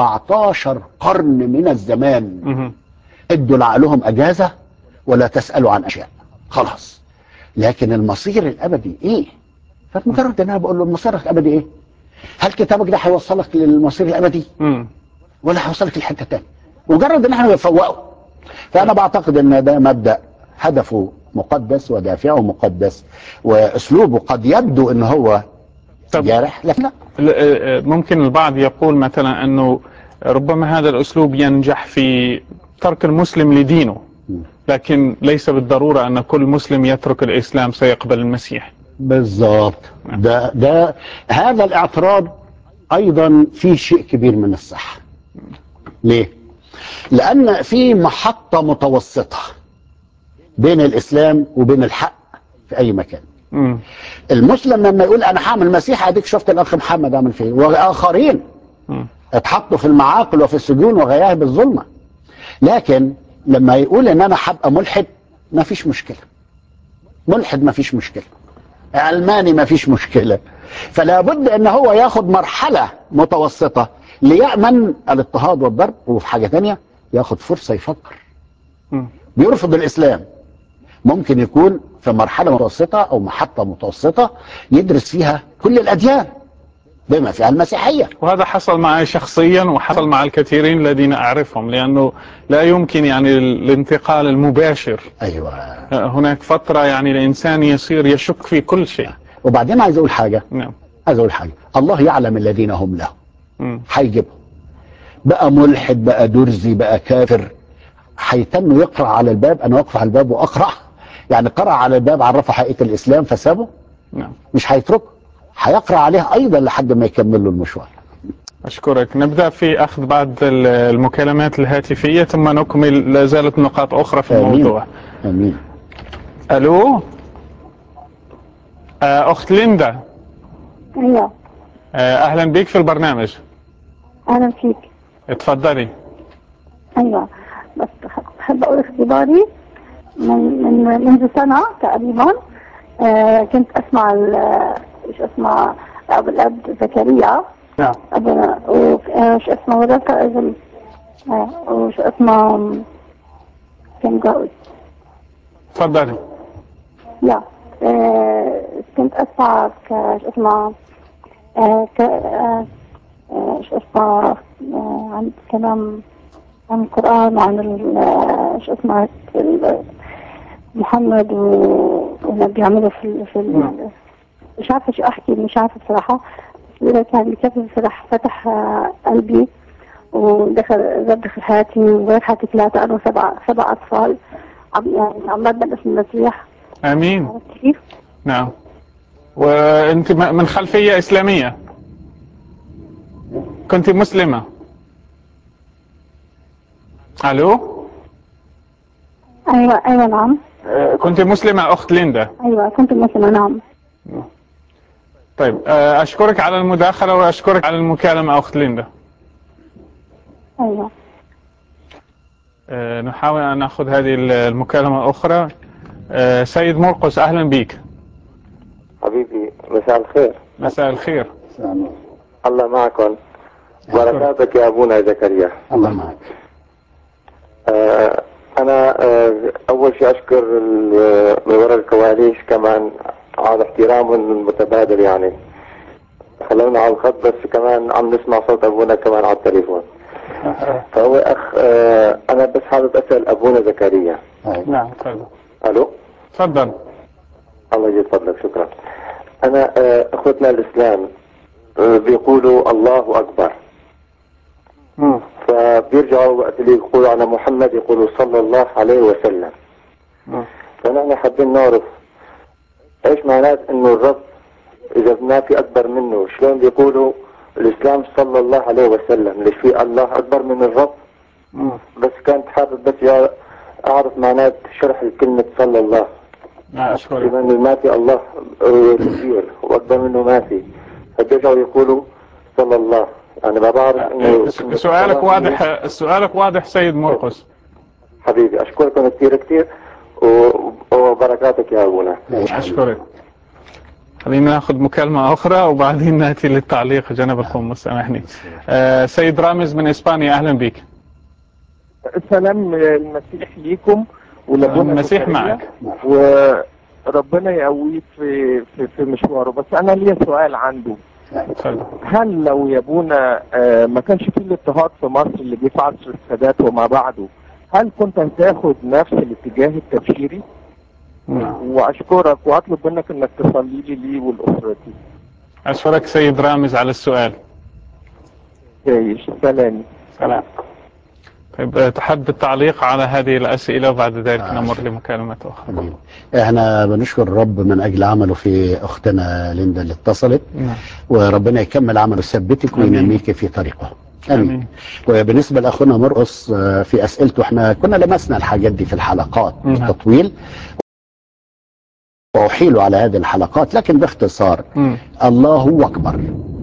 14 قرن من الزمان مهم. ادوا لعقلهم اجازه ولا تسالوا عن اشياء خلاص لكن المصير الابدي ايه فمجرد ان انا بقول له المصير الابدي ايه هل كتابك ده هيوصلك للمصير الابدي مم. ولا هيوصلك لحته تاني مجرد ان احنا بنفوقه فانا بعتقد ان ده مبدا هدفه مقدس ودافعه مقدس واسلوبه قد يبدو ان هو طب جارح لكن لا ل- آه، ممكن البعض يقول مثلا انه ربما هذا الاسلوب ينجح في ترك المسلم لدينه لكن ليس بالضروره ان كل مسلم يترك الاسلام سيقبل المسيح بالظبط ده ده هذا الاعتراض ايضا فيه شيء كبير من الصحه ليه لان في محطه متوسطه بين الاسلام وبين الحق في اي مكان مم. المسلم لما يقول انا هعمل مسيح اديك شفت الاخ محمد عمل فيه واخرين مم. اتحطوا في المعاقل وفي السجون وغياه بالظلمه لكن لما يقول ان انا هبقى ملحد ما فيش مشكله ملحد ما فيش مشكله علماني ما فيش مشكله فلا بد ان هو ياخد مرحله متوسطه ليامن الاضطهاد والضرب وفي حاجه تانية ياخد فرصه يفكر مم. بيرفض الاسلام ممكن يكون في مرحله متوسطه او محطه متوسطه يدرس فيها كل الاديان بما فيها المسيحيه وهذا حصل معي شخصيا وحصل مع الكثيرين الذين اعرفهم لانه لا يمكن يعني الانتقال المباشر ايوه هناك فتره يعني الانسان يصير يشك في كل شيء وبعدين عايز اقول حاجه نعم عايز اقول حاجه الله يعلم الذين هم له مم. هيجيبهم بقى ملحد بقى درزي بقى كافر هيتم يقرا على الباب انا واقف على الباب واقرا يعني قرا على الباب عرفه حقيقه الاسلام فسابه نعم مش هيتركه هيقرا عليه ايضا لحد ما يكمل له المشوار أشكرك نبدأ في أخذ بعض ال- المكالمات الهاتفية ثم نكمل لا زالت نقاط أخرى في آمين. الموضوع امين ألو آه، أخت ليندا ايوه آه، أهلا بك في البرنامج اهلا فيك اتفضلي ايوه بس بحب اقول اختباري من من منذ سنه تقريبا آه كنت اسمع ال- ايش اسمع ابو الاب زكريا نعم ابو وش اسمه هذاك اجل آه، وش اسمه كان قوي تفضلي يا آه كنت اسمع ك- شو اسمه آه ك- آه، آه، شو اسمه آه عن كلام عن القرآن وعن ال- آه، شو اسمه ال- محمد و- واللي بيعملوا في ال- في ال- مش عارفة شو أحكي مش عارفة بصراحة بس إذا كان بكفي فتح فتح آه، قلبي ودخل زاد دخل حياتي وغير حياتي ثلاثة أنا سبع سبع أطفال عم يعني عم بدنا اسم المسيح امين عرفت كيف؟ نعم وانت م- من خلفيه اسلاميه كنت مسلمه الو أيوة أيوة نعم آه، كنت مسلمه اخت ليندا أيوة كنت مسلمة نعم طيب آه، اشكرك على المداخله واشكرك على المكالمه اخت ليندا أيوة آه، نحاول ان ناخذ هذه المكالمه اخرى آه، سيد مرقس اهلا بك حبيبي مساء الخير مساء الخير الله معكم بركاتك يا ابونا زكريا الله معك آه، انا آه، اول شيء اشكر ال- من وراء الكواليس كمان على احترامهم المتبادل يعني خلونا على الخط بس كمان عم نسمع صوت ابونا كمان على التليفون فهو اخ آه، انا بس حابب اسال ابونا زكريا أيوة. نعم تفضل الو تفضل الله يجزيك فضلك شكرا انا آه، اخوتنا الاسلام آه، بيقولوا الله اكبر مم. فبيرجعوا وقت اللي يقولوا على محمد يقولوا صلى الله عليه وسلم مم. فنحن حابين نعرف ايش معنات انه الرب اذا ما في اكبر منه شلون بيقولوا الاسلام صلى الله عليه وسلم ليش في الله اكبر من الرب مم. بس كنت حابب بس يا- اعرف معنات شرح الكلمة صلى الله آه، اشكرك بما انه ما في الله آه، كثير واكبر منه ما في فبيرجعوا يقولوا صلى الله يعني ما بعرف انه س- سؤالك واضح سؤالك واضح سيد مرقس حبيبي اشكركم كثير كثير و- وبركاتك يا ابونا اشكرك خلينا ناخذ مكالمة أخرى وبعدين نأتي للتعليق جناب القمص سامحني آه سيد رامز من إسبانيا أهلا بك سلام المسيح ليكم ولابونا المسيح زكريا. معك وربنا يقويه في في في مشواره بس انا ليا سؤال عنده تفضل هل لو يا ابونا آه، ما كانش فيه الاضطهاد في مصر اللي جه في عصر السادات وما بعده هل كنت هتاخد نفس الاتجاه التبشيري؟ نعم. واشكرك واطلب منك انك تصلي لي لي ولاسرتي. أشكرك سيد رامز على السؤال تعيش سلام. سلام طيب آه، تحب التعليق على هذه الأسئلة وبعد ذلك آه. نمر لمكالمة أخرى جميل. احنا بنشكر الرب من اجل عمله في اختنا ليندا اللي اتصلت نعم وربنا يكمل عمله يثبتك آمين. وينميك في طريقه امين آمين. وبالنسبه لاخونا مرقص آه، في اسئلته احنا كنا لمسنا الحاجات دي في الحلقات نعم. بالتطويل واحيل على هذه الحلقات لكن باختصار مم. الله اكبر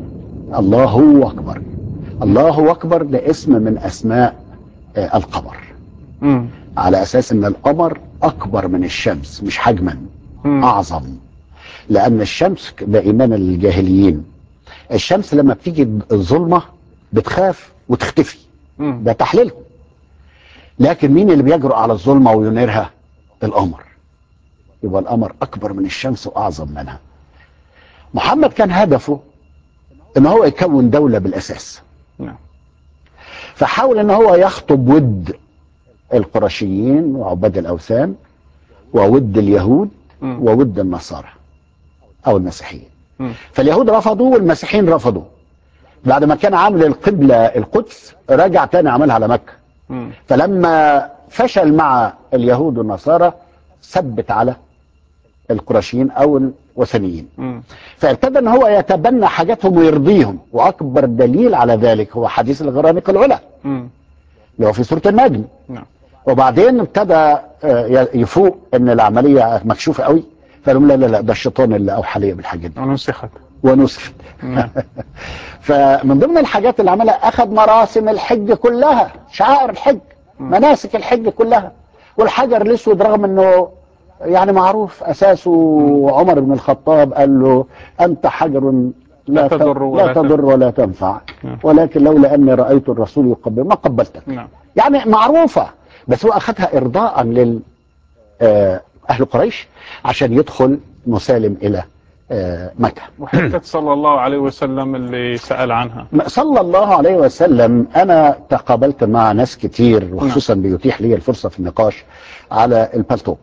الله اكبر الله اكبر ده اسم من اسماء آه، القمر مم. على اساس ان القمر اكبر من الشمس مش حجما مم. اعظم لان الشمس ده ايمان الجاهليين الشمس لما بتيجي الظلمه بتخاف وتختفي مم. ده تحليلهم لكن مين اللي بيجرؤ على الظلمه وينيرها القمر يبقى القمر اكبر من الشمس واعظم منها محمد كان هدفه ان هو يكون دوله بالاساس نعم. فحاول ان هو يخطب ود القرشيين وعباد الاوثان وود اليهود مم. وود النصارى او المسيحيين مم. فاليهود رفضوا والمسيحيين رفضوا بعد ما كان عامل القبلة القدس رجع تاني عملها على مكة مم. فلما فشل مع اليهود والنصارى ثبت على القرشيين او الوثنيين مم. فابتدى ان هو يتبنى حاجاتهم ويرضيهم واكبر دليل على ذلك هو حديث الغرانيق العلا مم. اللي هو في سوره النجم نعم وبعدين ابتدى آه، يفوق ان العمليه مكشوفه قوي فقالوا لا لا لا ده الشيطان اللي اوحى لي بالحاجات دي ونسخت ونسخت نعم فمن ضمن الحاجات اللي عملها اخذ مراسم الحج كلها شعائر الحج مناسك الحج كلها والحجر الاسود رغم انه يعني معروف اساسه عمر بن الخطاب قال له انت حجر لا تضر ولا لا تضر ولا تنفع نعم. ولكن لولا اني رايت الرسول يقبل ما قبلتك نعم يعني معروفه بس هو اخذها ارضاء لل آه، اهل قريش عشان يدخل مسالم الى آه، مكه وحتة صلى الله عليه وسلم اللي سأل عنها صلى الله عليه وسلم انا تقابلت مع ناس كتير وخصوصا بيتيح لي الفرصه في النقاش على البالتوك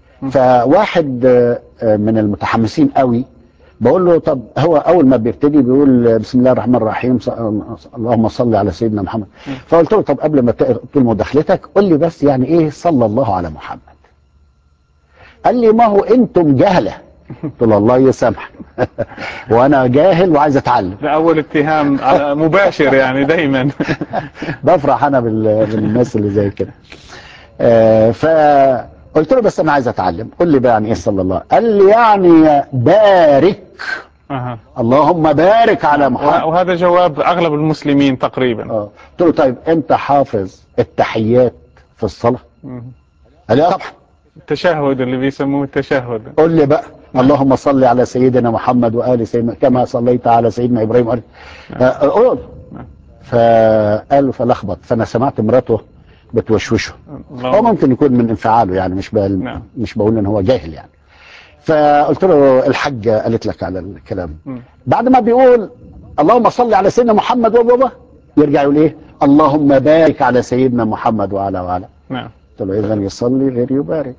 فواحد آه، آه، من المتحمسين قوي بقول له طب هو اول ما بيبتدي بيقول بسم الله الرحمن الرحيم ص- اللهم صل على سيدنا محمد فقلت له طب قبل ما تقول مداخلتك قول لي بس يعني ايه صلى الله على محمد قال لي ما هو انتم جهله قلت له الله يسامحك وانا جاهل وعايز اتعلم ده اول اتهام على مباشر يعني دايما بفرح انا بال- بالناس اللي زي كده آه، فقلت له بس انا عايز اتعلم قول لي بقى يعني ايه صلى الله قال لي يعني بارك أها. اللهم بارك على محمد وهذا جواب اغلب المسلمين تقريبا اه قلت له طيب انت حافظ التحيات في الصلاه مم. قال لي آه طبعا التشهد اللي بيسموه التشهد قول لي بقى اللهم صل على سيدنا محمد وآل سيدنا كما صليت على سيدنا إبراهيم وآل آه، قول فقال له فلخبط فأنا سمعت مراته بتوشوشه هو ممكن يكون من انفعاله يعني مش بقول نعم. مش بقول ان هو جاهل يعني فقلت له الحاجة قالت لك على الكلام مم. بعد ما بيقول اللهم صل على سيدنا محمد وبابا يرجع يقول ايه اللهم بارك على سيدنا محمد وعلى وعلى نعم قلت له اذا يصلي غير يبارك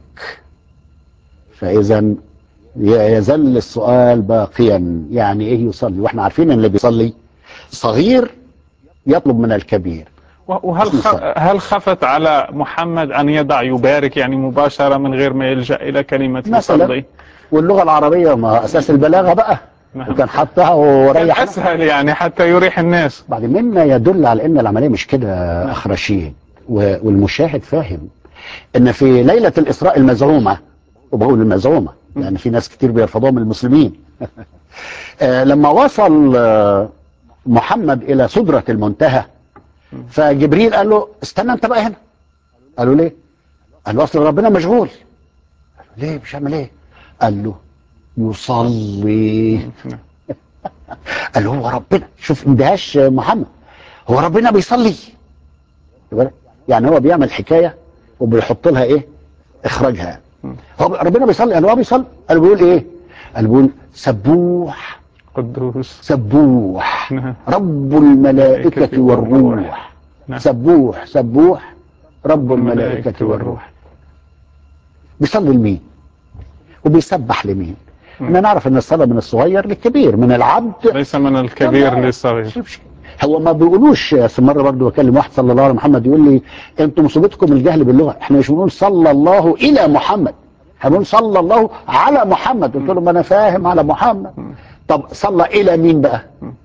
فاذا ي- يزل السؤال باقيا يعني ايه يصلي واحنا عارفين ان اللي بيصلي صغير يطلب من الكبير وهل اسم خ... الصلاة. هل خفت على محمد ان يضع يبارك يعني مباشره من غير ما يلجا الى كلمه مثلاً. يصلي واللغه العربيه ما اساس البلاغه بقى نعم. وكان حطها كان وريح اسهل يعني حتى يريح الناس بعد مما يدل على ان العمليه مش كده اخ رشيد و- والمشاهد فاهم ان في ليله الاسراء المزعومه وبقول المزعومه لان في ناس كتير بيرفضوها من المسلمين آه، لما وصل آه، محمد الى سدره المنتهى فجبريل قال له استنى انت بقى هنا قالوا ليه؟ قال له اصل ربنا مشغول قال له ليه مش عامل ايه؟ قال له يصلي قال له هو ربنا شوف اندهاش محمد هو ربنا بيصلي يبقى- يعني هو بيعمل حكايه وبيحط لها ايه اخراجها هو ربنا بيصلي قال له هو بيصلي قال له بيقول ايه قال بيقول سبوح قدوس سبوح نعم. رب الملائكة والروح نعم. سبوح سبوح رب الملائكة الملائكة والروح. والروح بيصلي لمين وبيسبح لمين احنا نعرف ان الصلاة من الصغير للكبير من العبد ليس من الكبير للصغير هو ما بيقولوش أصل مره برضه بكلم واحد صلى الله على محمد يقول لي انتم مصيبتكم الجهل باللغه احنا مش بنقول صلى الله الى محمد احنا بنقول صلى الله على محمد قلت له ما انا فاهم على محمد طب صلى الى مين بقى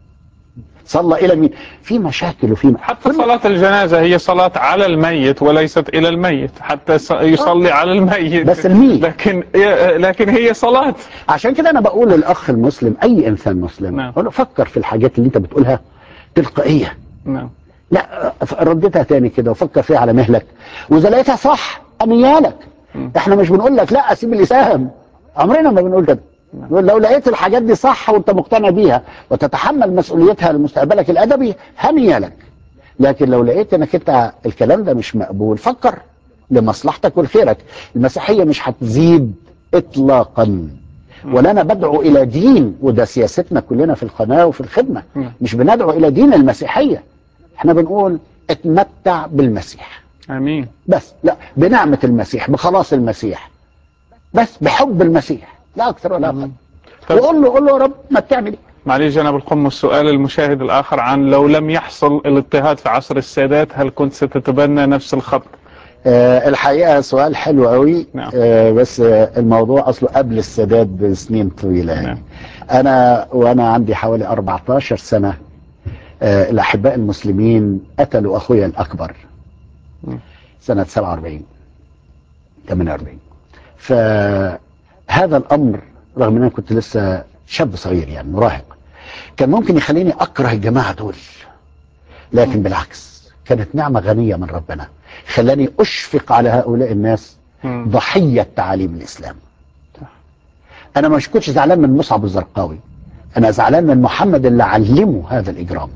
صلى الى مين في مشاكل وفي حتى صلاة الجنازة هي صلاة على الميت وليست إلى الميت حتى يص- يصلي على الميت بس المين لكن لكن هي صلاة عشان كده انا بقول للاخ المسلم اي انسان مسلم نعم. اقول له فكر في الحاجات اللي انت بتقولها تلقائيه نعم لا ردتها تاني كده وفكر فيها على مهلك واذا لقيتها صح انيالك احنا مش بنقول لك لا اسيب الاسهام عمرنا ما بنقول كده نقول لو لقيت الحاجات دي صح وانت مقتنع بيها وتتحمل مسؤوليتها لمستقبلك الادبي هنيالك لكن لو لقيت انك انت الكلام ده مش مقبول فكر لمصلحتك ولخيرك المسيحيه مش هتزيد اطلاقا ولا انا بدعو الى دين وده سياستنا كلنا في القناه وفي الخدمه نعم. مش بندعو الى دين المسيحيه احنا بنقول اتمتع بالمسيح آمين بس لا بنعمه المسيح بخلاص المسيح بس بحب المسيح لا اكثر ولا اقل طب- وقول له قول له يا رب متعني بيه معلش جناب القمص سؤال المشاهد الآخر عن لو لم يحصل الاضطهاد في عصر السادات هل كنت ستتبنى نفس الخط آه الحقيقه سؤال حلو قوي نعم. آه بس آه الموضوع اصله قبل السادات بسنين طويله يعني نعم. انا وانا عندي حوالي 14 سنه آه الاحباء المسلمين قتلوا اخويا الاكبر مم. سنه 47 48 فهذا الامر رغم ان انا كنت لسه شاب صغير يعني مراهق كان ممكن يخليني اكره الجماعه دول لكن بالعكس كانت نعمه غنيه من ربنا خلاني اشفق على هؤلاء الناس مم. ضحيه تعاليم الاسلام انا مش كنتش زعلان من مصعب الزرقاوي انا زعلان من محمد اللي علمه هذا الاجرام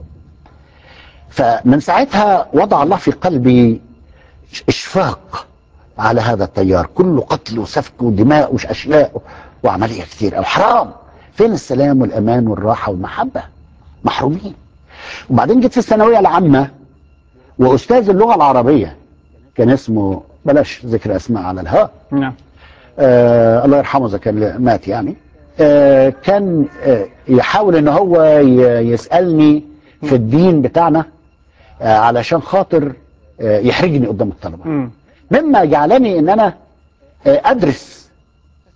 فمن ساعتها وضع الله في قلبي اشفاق على هذا التيار كله قتل وسفك ودماء واشلاء وعمليه كتير أو حرام فين السلام والامان والراحه والمحبه محرومين وبعدين جيت في الثانويه العامه واستاذ اللغه العربيه كان اسمه بلاش ذكر اسماء على الهواء نعم آه الله يرحمه اذا كان مات يعني آه كان آه يحاول ان هو ي- يسالني في الدين بتاعنا آه علشان خاطر آه يحرجني قدام الطلبه مم. مما جعلني ان انا آه ادرس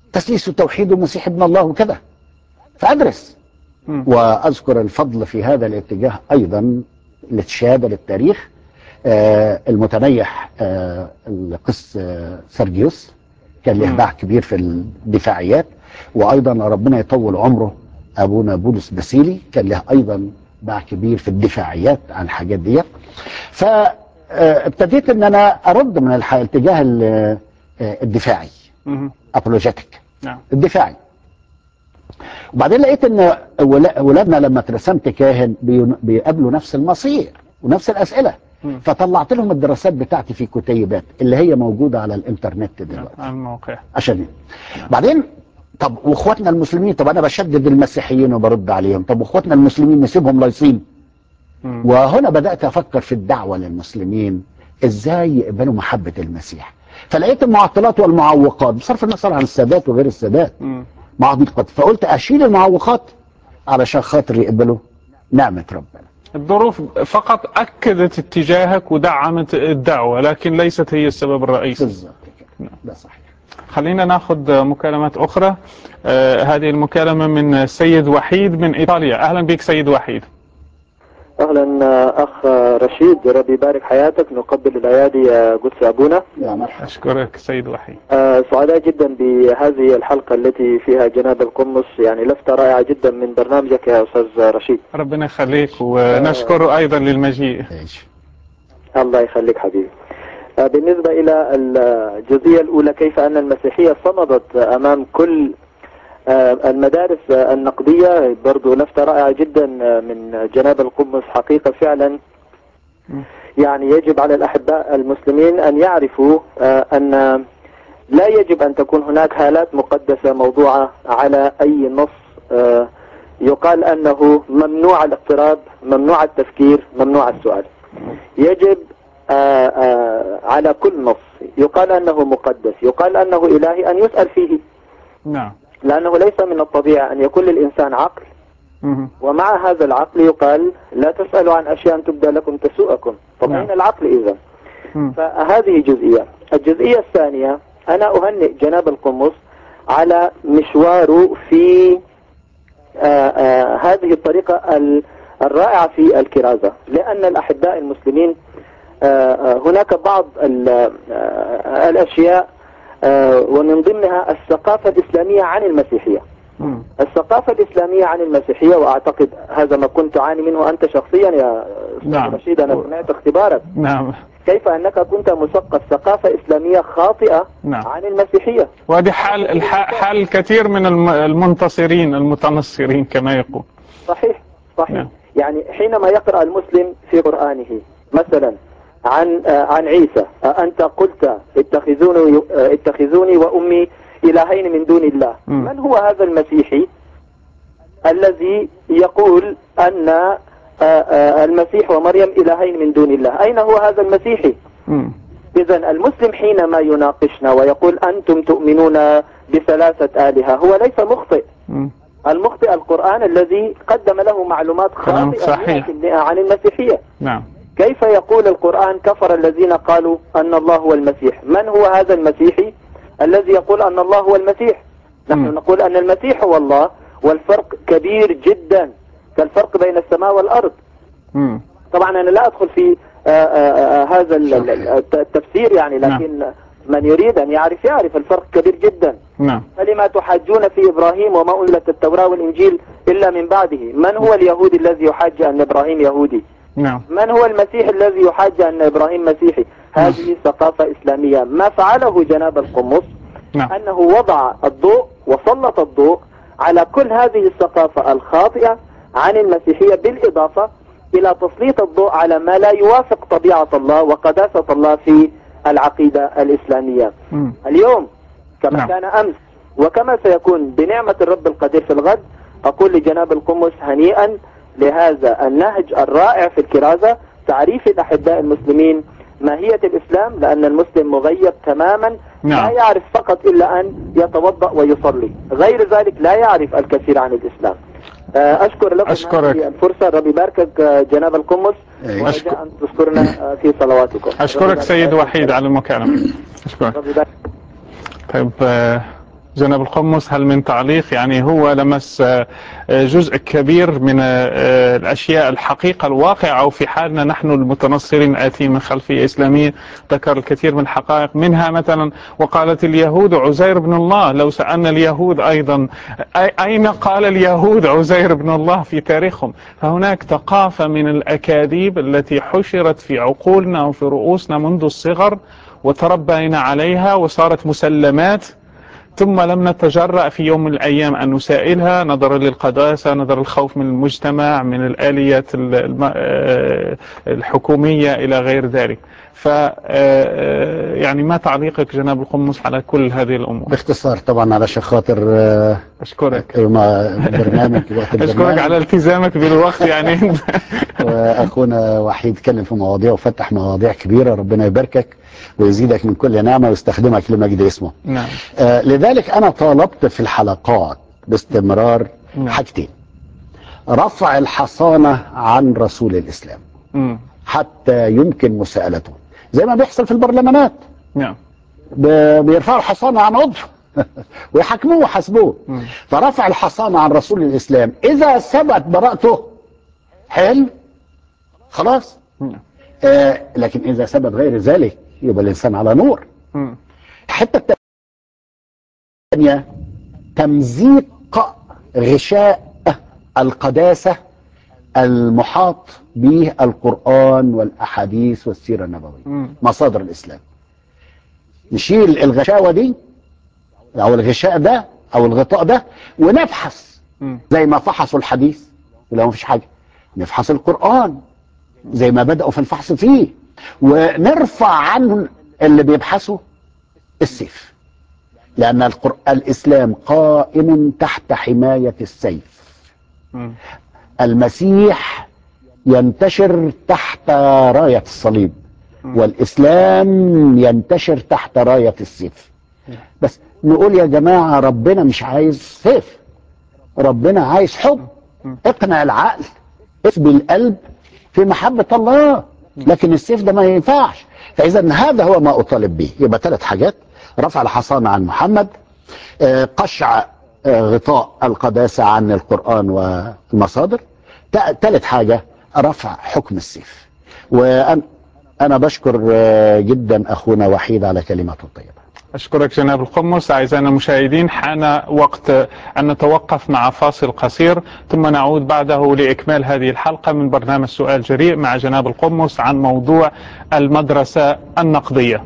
تسليس التوحيد ومسيح ابن الله وكذا فأدرس مم. وأذكر الفضل في هذا الاتجاه أيضا للشهادة للتاريخ آه، المتنيح آه، القس آه، سرجيوس كان له مم. باع كبير في الدفاعيات وأيضا ربنا يطول عمره أبونا بولس باسيلي كان له أيضا باع كبير في الدفاعيات عن الحاجات دي فابتديت ان انا ارد من الح- الاتجاه ال- آه، الدفاعي مم. ابولوجيتك نعم الدفاعي وبعدين لقيت ان ولا- ولادنا لما اترسمت كاهن بي- بيقابلوا نفس المصير ونفس الاسئله مم. فطلعت لهم الدراسات بتاعتي في كتيبات اللي هي موجوده على الانترنت دلوقتي على الموقع عشان بعدين طب واخواتنا المسلمين طب انا بشدد المسيحيين وبرد عليهم طب واخواتنا المسلمين نسيبهم لايصين مم. وهنا بدات افكر في الدعوه للمسلمين ازاي يقبلوا محبه المسيح فلقيت المعطلات والمعوقات بصرف النظر عن السادات وغير السادات مم. معوقات فقلت اشيل المعوقات علشان خاطر يقبلوا نعمه ربنا الظروف فقط أكدت اتجاهك ودعمت الدعوة لكن ليست هي السبب الرئيسي بالظبط كده ده صحيح خلينا ناخذ مكالمات أخرى آه هذه المكالمة من سيد وحيد من إيطاليا أهلا بك سيد وحيد اهلا اخ رشيد ربي يبارك حياتك نقبل الايادي يا قدس ابونا يا مرحبا أشكرك سيد وحيد آه، سعداء جدا بهذه الحلقه التي فيها جناب القمص يعني لفته رائعه جدا من برنامجك يا استاذ رشيد ربنا يخليك ونشكر أيضا للمجيء ماشي الله يخليك حبيبي آه، بالنسبه الى الجزئيه الاولى كيف ان المسيحيه صمدت امام كل آه، المدارس آه، النقديه برضو لفته رائعه جدا آه، من جناب القمص حقيقه فعلا يعني يجب على الأحباء المسلمين أن يعرفوا آه، أن لا يجب أن تكون هناك هالات مقدسة موضوعة على أي نص آه، يقال أنه ممنوع الاقتراب ممنوع التفكير ممنوع السؤال يجب آه، آه، على كل نص يقال أنه مقدس يقال أنه إلهي أن يسأل فيه نعم لأنه ليس من الطبيعة أن يكون للإنسان عقل مم. ومع هذا العقل يقال لا تسألوا عن أشياء تبدى لكم تسوءكم طب نعم. أين العقل إذا مم. فهذه جزئية الجزئية الثانية أنا أهنئ جناب القمص على مشواره في آه، آه، هذه الطريقة ال- الرائعة في الكرازة لأن الأحباء المسلمين آه، آه، هناك بعض ال- آه، الأشياء آه، ومن ضمنها الثقافة الإسلامية عن المسيحية مم. الثقافة الإسلامية عن المسيحية وأعتقد هذا ما كنت تعاني منه أنت شخصيا يا أستاذ نعم. رشيد أنا سمعت اختبارك نعم كيف أنك كنت مثقف ثقافة إسلامية خاطئة نعم عن المسيحية وهذه حال الح- حال الكثير من الم- المنتصرين المتنصرين كما يقول صحيح صحيح نعم. يعني حينما يقرأ المسلم في قرآنه مثلا عن آه، عن عيسى آه، أنت قلت اتخذوني آه، اتخذوني وأمي إلهين من دون الله مم. من هو هذا المسيحي الذي يقول أن آه، آه، المسيح ومريم إلهين من دون الله أين هو هذا المسيحي مم. إذا المسلم حينما يناقشنا ويقول أنتم تؤمنون بثلاثة آلهة هو ليس مخطئ مم. المخطئ القرآن الذي قدم له معلومات كلام خاطئة صحيح. 100% عن المسيحية نعم كيف يقول القرآن كفر الذين قالوا أن الله هو المسيح من هو هذا المسيحي الذي يقول أن الله هو المسيح نحن مم. نقول أن المسيح هو الله والفرق كبير جدا كالفرق بين السماء والأرض مم. طبعا أنا لا أدخل في آه، آه، آه، هذا ال- ال- الت- التفسير يعني لكن من يريد أن يعرف يعرف الفرق كبير جدا نعم فلما تحاجون في إبراهيم وما أنزلت التوراة والإنجيل إلا من بعده من هو اليهودي الذي يحاج أن إبراهيم يهودي نعم من هو المسيح الذي يحاج أن إبراهيم مسيحي هذه ثقافة إسلامية ما فعله جناب القمص نعم أنه وضع الضوء وسلط الضوء على كل هذه الثقافة الخاطئة عن المسيحية بالإضافة إلى تسليط الضوء على ما لا يوافق طبيعة الله وقداسة الله في العقيدة الإسلامية مم. اليوم كما نعم. كان أمس وكما سيكون بنعمة الرب القدير في الغد أقول لجناب القمص هنيئا لهذا النهج الرائع في الكرازة تعريف الأحباء المسلمين ماهية الإسلام لأن المسلم مغيب تماما نعم. لا يعرف فقط إلا أن يتوضأ ويصلي غير ذلك لا يعرف الكثير عن الإسلام آه، أشكر لكم أشكرك. هذه الفرصة ربي يباركك آه، جناب القمص أي. ورجاء أن تذكرنا آه، في صلواتكم ربي أشكرك يبارك سيد حياتك. وحيد على المكالمة أشكرك ربي يبارك طيب آه، جناب القمص هل من تعليق يعني هو لمس آه، جزء كبير من آه، الأشياء الحقيقة الواقعة وفي حالنا نحن المتنصرين الآتين من خلفية إسلامية ذكر الكثير من الحقائق منها مثلا وقالت اليهود عزير بن الله لو سألنا اليهود أيضا أي- أين قال اليهود عزير بن الله في تاريخهم فهناك ثقافة من الأكاذيب التي حشرت في عقولنا وفي رؤوسنا منذ الصغر وتربينا عليها وصارت مسلمات ثم لم نتجرأ في يوم من الأيام أن نسائلها نظرا للقداسة نظرا للخوف من المجتمع من الآليات ال- الم- آه، الحكومية إلى غير ذلك ف آه، يعني ما تعليقك جناب القمص على كل هذه الأمور باختصار طبعا علشان خاطر آه، أشكرك ما برنامج وقت أشكرك البرنامج على التزامك بالوقت يعني واخونا وحيد اتكلم في مواضيع وفتح مواضيع كبيره ربنا يباركك ويزيدك من كل نعمه ويستخدمك لمجد اسمه. نعم آه لذلك انا طالبت في الحلقات باستمرار نعم. حاجتين. رفع الحصانه عن رسول الاسلام مم. حتى يمكن مساءلته زي ما بيحصل في البرلمانات نعم ب- بيرفعوا الحصانه عن عضو ويحاكموه ويحاسبوه مم. فرفع الحصانه عن رسول الاسلام اذا ثبت براءته حلو خلاص نعم. آه لكن اذا ثبت غير ذلك يبقى الانسان على نور مم. الحته الثانيه تمزيق غشاء القداسه المحاط به القران والاحاديث والسيره النبويه مم. مصادر الاسلام نشيل الغشاوه دي او الغشاء ده او الغطاء ده ونبحث مم. زي ما فحصوا الحديث ولو مفيش حاجه نفحص القران زي ما بداوا في الفحص فيه ونرفع عنه اللي بيبحثوا السيف لان القر... الاسلام قائم تحت حمايه السيف مم. المسيح ينتشر تحت رايه الصليب والاسلام ينتشر تحت رايه السيف بس نقول يا جماعه ربنا مش عايز سيف ربنا عايز حب اقنع العقل اسبي القلب في محبه الله لكن السيف ده ما ينفعش فاذا هذا هو ما اطالب به يبقى ثلاث حاجات رفع الحصانه عن محمد آه، قشع آه، غطاء القداسه عن القران والمصادر ثالث حاجه رفع حكم السيف وانا انا بشكر آه، جدا اخونا وحيد على كلماته الطيبه أشكرك جناب القمص أعزائنا المشاهدين حان وقت أن نتوقف مع فاصل قصير ثم نعود بعده لإكمال هذه الحلقة من برنامج سؤال جريء مع جناب القمص عن موضوع المدرسة النقدية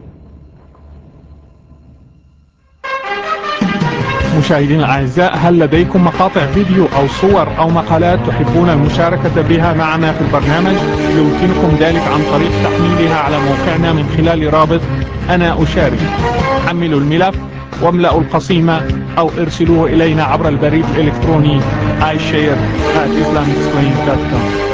مشاهدينا الأعزاء هل لديكم مقاطع فيديو أو صور أو مقالات تحبون المشاركة بها معنا في البرنامج يمكنكم ذلك عن طريق تحميلها على موقعنا من خلال رابط أنا أشارك حملوا الملف واملأوا القصيمة أو ارسلوه إلينا عبر البريد الإلكتروني iShare at islamexplained.com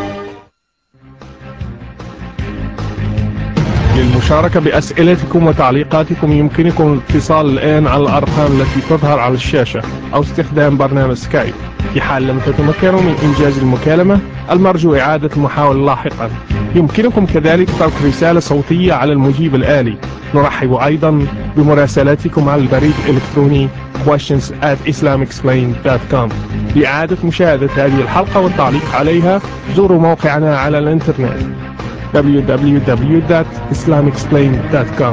للمشاركة بأسئلتكم وتعليقاتكم يمكنكم الاتصال الآن على الأرقام التي تظهر على الشاشة أو استخدام برنامج سكايب في حال لم تتمكنوا من إنجاز المكالمة المرجو إعادة المحاولة لاحقا يمكنكم كذلك ترك رسالة صوتية على المجيب الآلي نرحب أيضا بمراسلاتكم على البريد الإلكتروني questions at islamexplained.com لإعادة مشاهدة هذه الحلقة والتعليق عليها زوروا موقعنا على الإنترنت www.islamexplained.com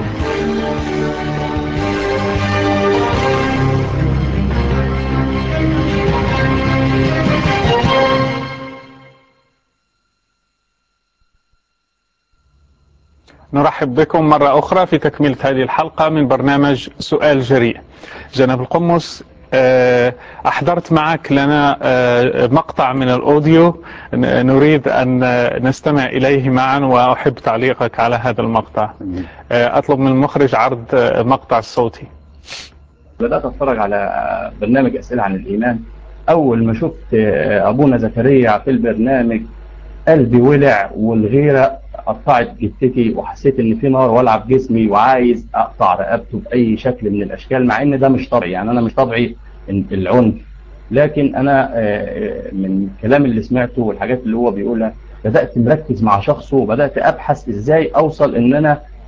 نرحب بكم مرة أخرى في تكملة هذه الحلقة من برنامج سؤال جريء جناب القمص آه، أحضرت معك لنا آه، مقطع من الأوديو ن- نريد أن آه، نستمع إليه معا وأحب تعليقك على هذا المقطع آه، أطلب من المخرج عرض آه، المقطع الصوتي بدأت أتفرج على برنامج أسئلة عن الإيمان أول ما شفت أبونا زكريا في البرنامج قلبي ولع والغيرة قطعت جثتي وحسيت إن في نار ولع في جسمي وعايز أقطع رقبته بأي شكل من الأشكال مع إن ده مش طبيعي يعني أنا مش طبيعي العنف لكن أنا آه، من الكلام اللي سمعته والحاجات اللي هو بيقولها بدأت مركز مع شخصه وبدأت أبحث إزاي أوصل إن أنا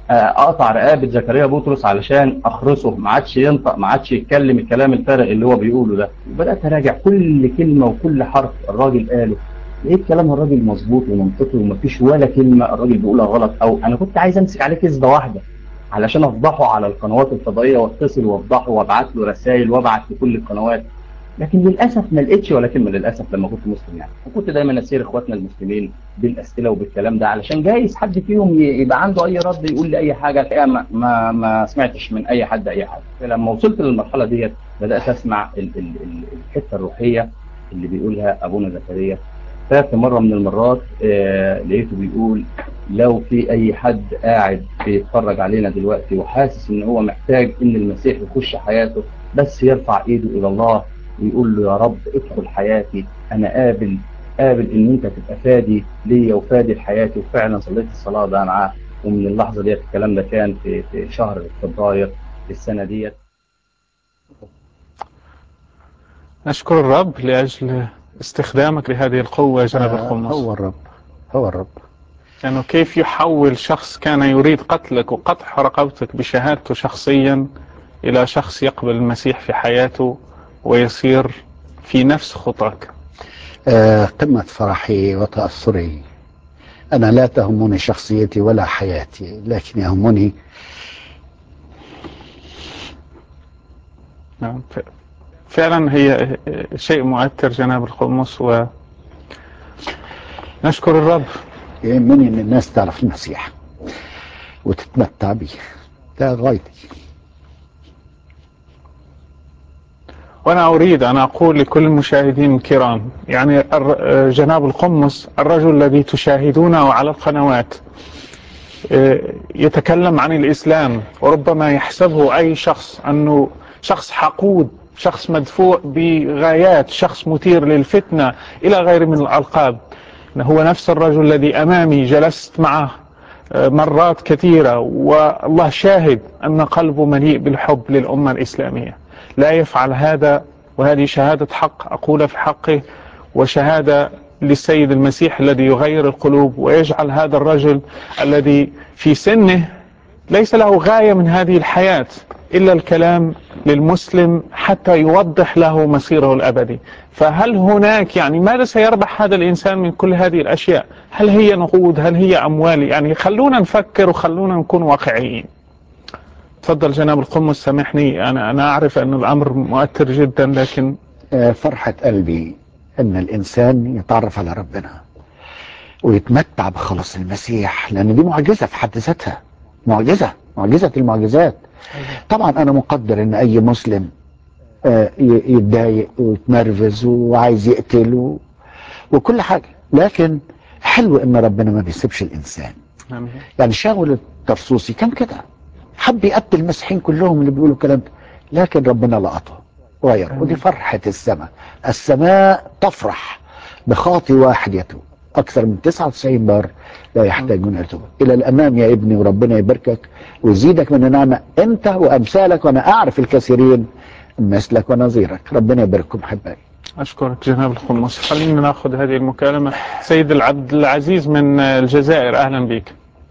آه، اقطع رقابه زكريا بطرس علشان اخرسه ما عادش ينطق ما عادش يتكلم الكلام الفارغ اللي هو بيقوله ده وبدات اراجع كل كلمه وكل حرف الراجل قاله لقيت كلام الراجل مظبوط ومنطقي ومفيش ولا كلمه الراجل بيقولها غلط او انا كنت عايز امسك عليه كذبه واحده علشان افضحه على القنوات الفضائيه واتصل وافضحه وابعت له رسائل وابعت لكل القنوات لكن للاسف ما لقيتش ولا كلمه للاسف لما كنت مسلم يعني وكنت دايما اسير اخواتنا المسلمين بالاسئله وبالكلام ده علشان جايز حد فيهم ي- يبقى عنده اي رد يقول لي اي حاجه الحقيقه ما, ما, ما سمعتش من اي حد اي حاجه لما وصلت للمرحله ديت بدات اسمع ال ال ال الحته الروحيه اللي بيقولها ابونا زكريا ففي مره من المرات آه لقيته بيقول لو في اي حد قاعد بيتفرج علينا دلوقتي وحاسس ان هو محتاج ان المسيح يخش حياته بس يرفع ايده الى الله ويقول له يا رب ادخل حياتي انا قابل قابل ان انت تبقى فادي ليا وفادي لحياتي وفعلا صليت الصلاه ده معاه ومن اللحظه ديت الكلام ده كان في في شهر فبراير السنه ديت نشكر الرب لأجل استخدامك لهذه القوة جناب آه، الخمس هو الرب هو الرب لأنه كيف يحول شخص كان يريد قتلك وقطع رقبتك بشهادته شخصيا إلى شخص يقبل المسيح في حياته ويصير في نفس خطاك آه، قمة فرحي وتأثري أنا لا تهمني شخصيتي ولا حياتي لكن يهمني نعم ف- فعلا هي شيء مؤثر جناب القمص و نشكر الرب يهمني أن الناس تعرف المسيح وتتمتع به ده غايتي وأنا أريد أن أقول لكل المشاهدين الكرام يعني الر- جناب القمص الرجل الذي تشاهدونه على القنوات آه، يتكلم عن الإسلام وربما يحسبه أي شخص أنه شخص حقود شخص مدفوع بغايات شخص مثير للفتنة إلى غير من الألقاب هو نفس الرجل الذي أمامي جلست معه آه، مرات كثيرة والله شاهد أن قلبه مليء بالحب للأمة الإسلامية لا يفعل هذا وهذه شهادة حق أقول في حقه وشهادة للسيد المسيح الذي يغير القلوب ويجعل هذا الرجل الذي في سنه ليس له غاية من هذه الحياة إلا الكلام للمسلم حتى يوضح له مصيره الأبدي فهل هناك يعني ماذا سيربح هذا الإنسان من كل هذه الأشياء هل هي نقود هل هي أموال يعني خلونا نفكر وخلونا نكون واقعيين تفضل جناب القمص سامحني أنا أنا أعرف أن الأمر مؤثر جدا لكن آه، فرحة قلبي أن الإنسان يتعرف على ربنا ويتمتع بخلاص المسيح لأن دي معجزة في حد ذاتها معجزة معجزة المعجزات طبعا أنا مقدر أن أي مسلم آه، ي- يتضايق ويتنرفز وعايز يقتل و- وكل حاجة لكن حلو أن ربنا ما بيسيبش الإنسان يعني شاول الترسوسي كان كده حب يقتل المسيحيين كلهم اللي بيقولوا الكلام ده لكن ربنا لقطه غير ودي فرحة السماء السماء تفرح بخاطي واحد يتوب أكثر من 99 بار لا يحتاجون يتوب إلى الأمام يا ابني وربنا يباركك ويزيدك من النعمة أنت وأمثالك وأنا أعرف الكثيرين مثلك ونظيرك ربنا يبارككم أحبائي أشكرك جناب القمص خلينا ناخذ هذه المكالمة سيد العبد العزيز من الجزائر أهلا بك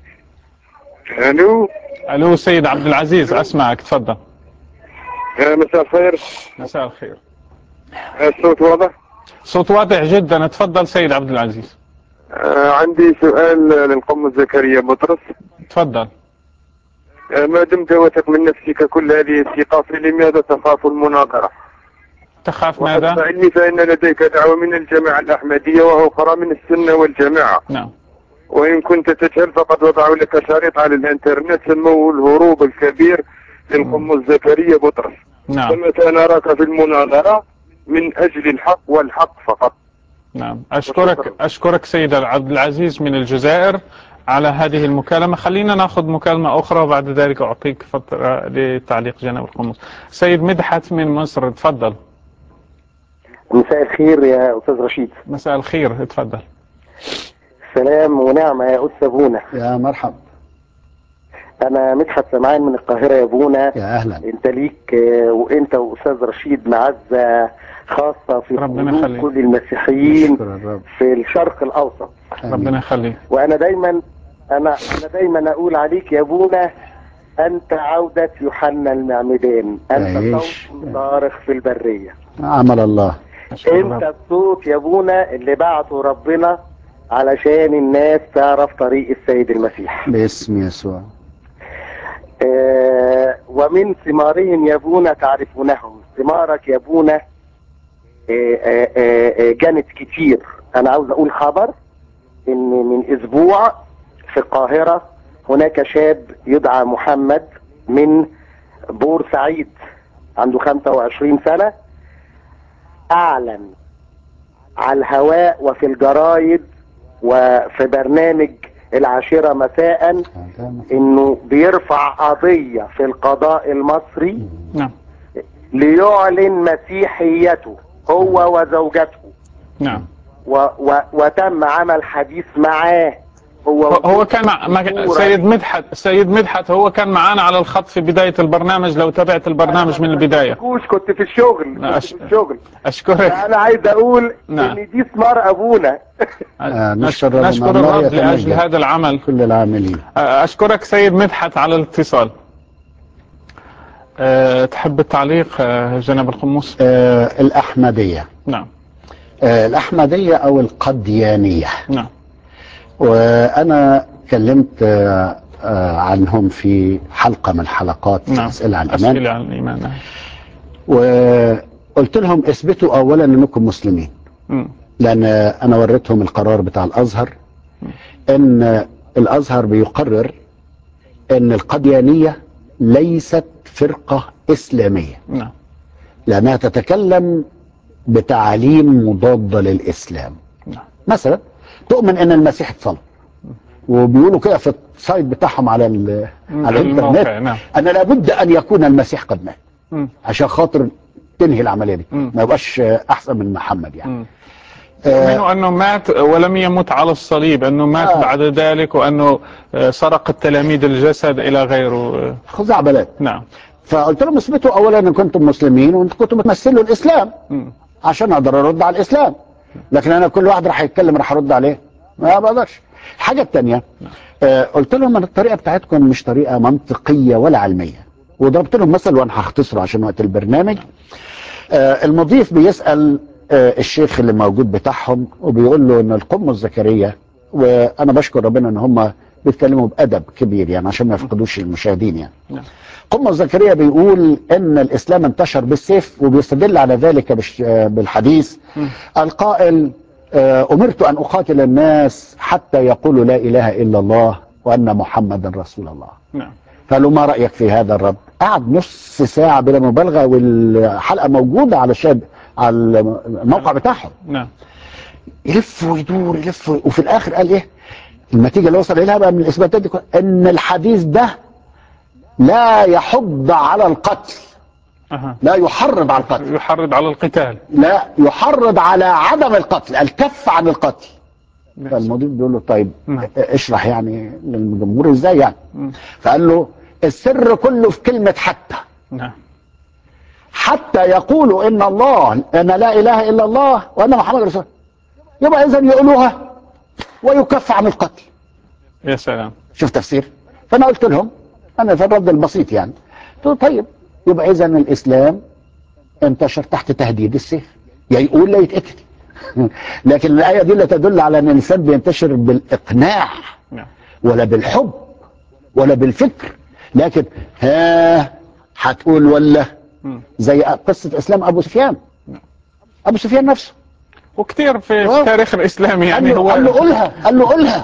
الو ألو سيد عبد العزيز أسمعك تفضل آه، مساء الخير مساء الخير آه، الصوت واضح صوت واضح جدا تفضل سيد عبد العزيز آه، عندي سؤال للقم زكريا بطرس تفضل آه، ما دمت واثق من نفسك كل هذه الثقة فلماذا تخاف المناظرة؟ تخاف وقد ماذا؟ فعلني فإن لديك دعوة من الجماعة الأحمدية وأخرى من السنة والجماعة نعم وإن كنت تجهل فقد وضعوا لك شريط على الإنترنت سموه الهروب الكبير للقم زكريا بطرس نعم فمتى نراك في المناظرة من أجل الحق والحق فقط نعم أشكرك أشكرك سيد عبد العزيز من الجزائر على هذه المكالمة خلينا ناخذ مكالمة أخرى وبعد ذلك أعطيك فترة لتعليق جناب القمص سيد مدحت من مصر تفضل مساء الخير يا استاذ رشيد مساء الخير تفضل سلام ونعمه يا استاذ بونا يا مرحب انا مدحت سمعان من القاهره يا بونا يا أهلا انت ليك آه، وانت واستاذ رشيد معزه خاصه في ربنا قلوب يخليك. كل المسيحيين نشكر الرب في الشرق الاوسط ربنا يخليك وانا دايما انا انا دايما اقول عليك يا ابونا انت عودة يوحنا المعمدان انت عيش. صوت صارخ في البرية عمل الله انت الصوت يا ابونا اللي بعته ربنا علشان الناس تعرف طريق السيد المسيح باسم يسوع آه ومن ثمارهم يا ابونا تعرفونهم ثمارك يا ابونا آه آه آه آه، جنت كتير انا عاوز اقول خبر ان من اسبوع في القاهرة هناك شاب يدعى محمد من بورسعيد عنده 25 سنة اعلن على الهواء وفي الجرايد وفي برنامج العاشرة مساء انه بيرفع قضية في القضاء المصري نعم ليعلن مسيحيته هو وزوجته نعم و و وتم عمل حديث معاه هو هو- هو كان مع مع- سيد مدحت سيد مدحت هو كان معانا على الخط في بداية البرنامج لو تابعت البرنامج من البداية كوش كنت في الشغل كنت في الشغل أشكرك انا عايز اقول نعم. ان دي ثمار ابونا آه، نشكر, ربنا. نشكر الله الرب لأجل يتمجد. هذا العمل كل العاملين أشكرك سيد مدحت على الاتصال أه، تحب التعليق أه، جناب القمص آه الأحمدية نعم آه الأحمدية أو القديانية نعم وأنا كلمت آه آه عنهم في حلقة من حلقات نعم أسئلة عن الإيمان أسئلة عن الإيمان نعم. وقلت لهم اثبتوا أولا أنكم مسلمين مم. لأن أنا وريتهم القرار بتاع الأزهر أن الأزهر بيقرر أن القديانية ليست فرقة إسلامية نعم لأنها تتكلم بتعاليم مضادة للإسلام نعم. مثلا تؤمن أن المسيح اتصلب وبيقولوا كده في السايت بتاعهم على ال- على الموقع، الانترنت نعم. ان لابد ان يكون المسيح قد مات مم. عشان خاطر تنهي العمليه دي مم. ما يبقاش احسن من محمد يعني مم. يؤمنوا أنه مات ولم يمت على الصليب أنه مات آه. بعد ذلك وأنه آه، سرق التلاميذ الجسد إلى غيره خزعبلات نعم فقلت لهم اثبتوا اولا ان كنتم مسلمين وانتم كنتم بتمثلوا الاسلام مم. عشان اقدر ارد على الاسلام لكن انا كل واحد راح يتكلم راح ارد عليه ما بقدرش الحاجه الثانيه آه قلت لهم ان الطريقه بتاعتكم مش طريقه منطقيه ولا علميه وضربت لهم مثل وانا هختصره عشان وقت البرنامج آه المضيف بيسال آه الشيخ اللي موجود بتاعهم وبيقول له ان القمص زكريا وانا بشكر ربنا ان هم بيتكلموا بادب كبير يعني عشان ما يفقدوش المشاهدين يعني نعم. قمص زكريا بيقول ان الاسلام انتشر بالسيف وبيستدل على ذلك بالش- آه، بالحديث مم. القائل آه، امرت ان اقاتل الناس حتى يقولوا لا اله الا الله وان محمدا رسول الله نعم فقالوا ما رايك في هذا الرب قعد نص ساعه بلا مبالغه والحلقه موجوده على الشاب على الموقع بتاعهم نعم يلف ويدور يلف وي- وفي الاخر قال ايه النتيجه اللي وصل اليها بقى من الاثباتات دي كلها، ان الحديث ده لا يحض على القتل أها. لا يحرض على القتل يحرض على القتال لا يحرض على عدم القتل الكف عن القتل فالمضيف بيقول له طيب نعم. اشرح يعني للجمهور ازاي يعني مم. فقال له السر كله في كلمة حتى نعم حتى يقولوا ان الله ان لا اله الا الله وان محمد رسول الله يبقى اذا يقولوها ويكف عن القتل يا سلام شوف تفسير فانا قلت لهم انا في الرد البسيط يعني قلت له طيب يبقى اذا الاسلام انتشر تحت تهديد السيف يا يقول لا يتقتل لكن الايه دي لا تدل على ان الانسان بينتشر بالاقناع نعم ولا بالحب ولا بالفكر لكن ها هتقول ولا مم. زي قصه اسلام ابو سفيان ابو سفيان نفسه وكثير في آه. التاريخ الإسلامي قال يعني له, هو قال له قولها قال له قولها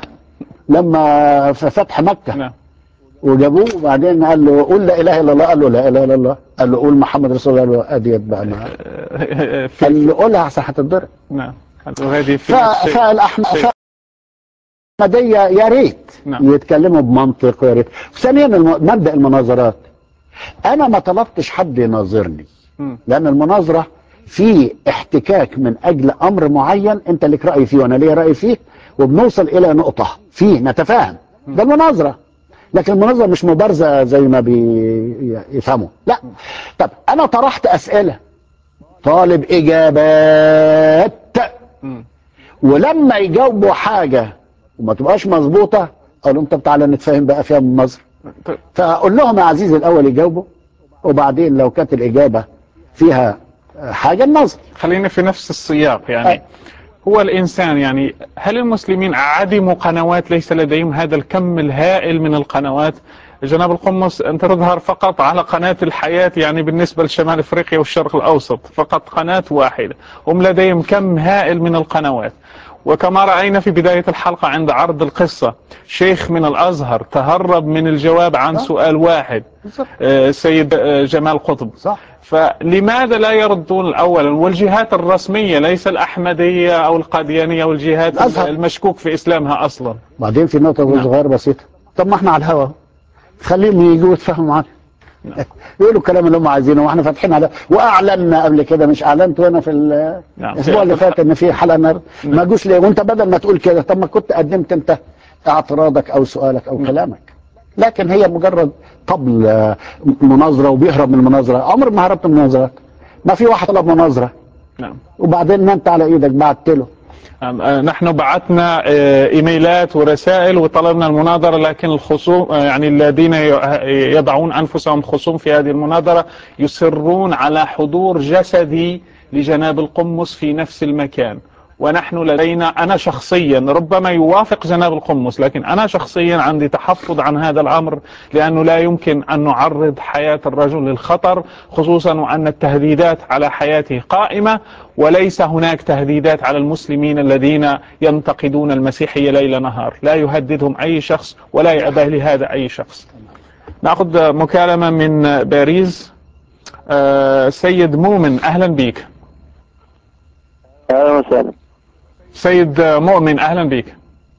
لما في فتح مكه نعم وجابوه وبعدين قال له قول لا اله الا الله قال له لا اله الا الله قال له قول محمد رسول الله قال له اديت بقى ما في قال له قولها احسن هتتضرب نعم وهذه ف- في شيء- فالاحمد شيء- فالأحمدية يا ريت نعم. يتكلموا بمنطق ويا ريت ثانيا الم- مبدا المناظرات انا ما طلبتش حد يناظرني مم. لان المناظره في احتكاك من اجل امر معين انت لك راي فيه وانا ليا راي فيه وبنوصل الى نقطه فيه نتفاهم ده المناظره لكن المناظره مش مبارزه زي ما بيفهموا لا طب انا طرحت اسئله طالب اجابات مم. ولما يجاوبوا حاجه وما تبقاش مظبوطه اقول لهم طب تعالى نتفاهم بقى فيها من نظر طيب. فاقول لهم يا عزيزي الاول يجاوبوا وبعدين لو كانت الاجابه فيها حاجه النظر خلينا في نفس السياق يعني أي. هو الإنسان يعني هل المسلمين عدموا قنوات ليس لديهم هذا الكم الهائل من القنوات جناب القمص أنت تظهر فقط على قناة الحياة يعني بالنسبة لشمال أفريقيا والشرق الأوسط فقط قناة واحدة هم لديهم كم هائل من القنوات وكما رأينا في بداية الحلقة عند عرض القصة شيخ من الأزهر تهرب من الجواب عن سؤال واحد آه، سيد آه، جمال قطب صح فلماذا لا يردون اولا والجهات الرسميه ليس الاحمديه او القاديانيه او الجهات الأزهر. المشكوك في اسلامها اصلا بعدين في نقطه نعم. صغيره بسيطه طب ما احنا على الهوا خليهم يجوا يتفاهموا معانا يقولوا الكلام اللي هم عايزينه واحنا فاتحين على واعلنا قبل كده مش اعلنت وانا في ال- نعم. الاسبوع اللي فات ان في حلقه نار ما جوش ليه وانت بدل ما تقول كده طب ما كنت قدمت انت اعتراضك او سؤالك او كلامك لكن هي مجرد طبل آه، مناظره وبيهرب من المناظره عمر ما هربت من المناظرات ما في واحد طلب مناظره نعم وبعدين نمت على ايدك بعت له نعم. آه، نحن بعثنا آه، ايميلات ورسائل وطلبنا المناظره لكن الخصوم آه، يعني الذين ي- يضعون انفسهم خصوم في هذه المناظره يصرون على حضور جسدي لجناب القمص في نفس المكان ونحن لدينا انا شخصيا ربما يوافق جناب القمص لكن انا شخصيا عندي تحفظ عن هذا الامر لانه لا يمكن ان نعرض حياه الرجل للخطر خصوصا وان التهديدات على حياته قائمه وليس هناك تهديدات على المسلمين الذين ينتقدون المسيحيه ليل نهار لا يهددهم اي شخص ولا يأبه لهذا اي شخص ناخذ مكالمه من باريس آه، سيد مؤمن اهلا بك اهلا وسهلا سيد مؤمن اهلا بك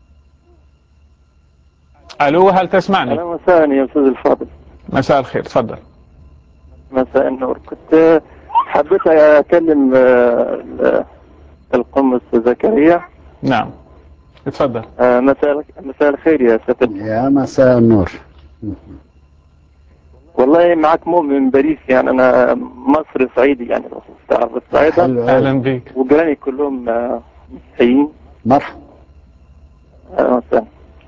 الو هل تسمعني اهلا وسهلا يا استاذ الفاضل مساء الخير تفضل مساء النور كنت حبيت اكلم آه، القمص زكريا نعم اتفضل آه، مساء مساء الخير يا سيد يا مساء النور والله معك مؤمن من باريس يعني انا مصري صعيدي يعني لو تعرف الصعيدة حلو أوي. اهلا بك وجيراني كلهم آه، مسيحيين مرحبا اهلا وسهلا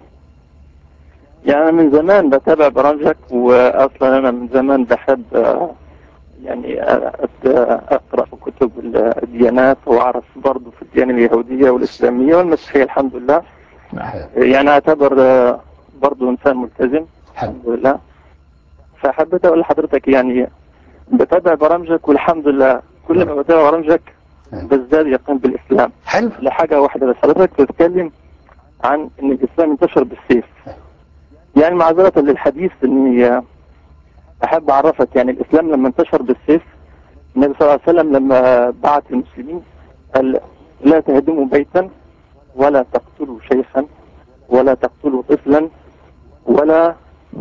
يعني انا من زمان بتابع برامجك واصلا انا من زمان بحب آه، يعني آه، أت- اقرا في كتب الديانات واعرف برضه في الديانه اليهوديه والاسلاميه والمسيحيه الحمد لله نعم. يعني اعتبر آه، برضه انسان ملتزم حلو الحمد لله فحبيت اقول لحضرتك يعني بتابع برامجك والحمد لله كل ما بتابع برامجك بزداد يقين بالاسلام حلو لحاجه واحده بس حضرتك بتتكلم عن ان الاسلام انتشر بالسيف يعني معذره للحديث اني احب اعرفك يعني الاسلام لما انتشر بالسيف النبي صلى الله عليه وسلم لما بعث المسلمين قال لا تهدموا بيتا ولا تقتلوا شيخا ولا تقتلوا طفلا ولا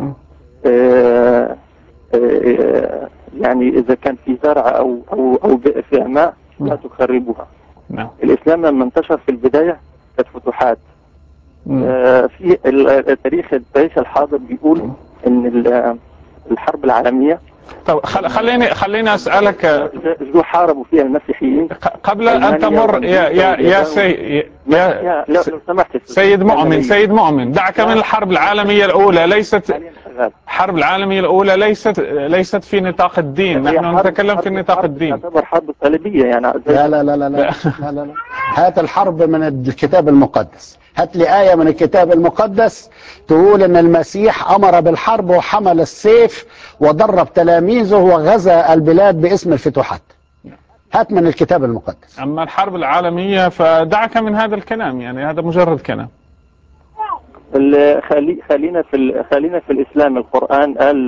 آه، آه، يعني اذا كان في زرع او او او بئر فيها ماء لا تخربوها نعم الاسلام لما انتشر في البدايه كانت فتوحات مم. آه، في ال- التاريخ التاريخ الحاضر بيقول ان ال- الحرب العالميه طب خل... خليني خليني اسالك آه، جو حاربوا فيها المسيحيين ق- قبل ان ألمانيا تمر يا يا يا سي يا يا لو لو سمحت سيد مؤمن سيد مؤمن دعك من الحرب العالمية الأولى ليست الحرب العالمية الأولى ليست ليست في نطاق الدين نحن نتكلم في نطاق الدين تعتبر حرب صليبيه يعني زي لا لا لا لا لا لا لا لا هات الحرب من الكتاب المقدس هات لي آية من الكتاب المقدس تقول ان المسيح امر بالحرب وحمل السيف ودرب تلاميذه وغزا البلاد باسم الفتوحات هات من الكتاب المقدس أما الحرب العالمية فدعك من هذا الكلام يعني هذا مجرد كلام ال- خلي خلينا في ال- خلينا في الاسلام القران قال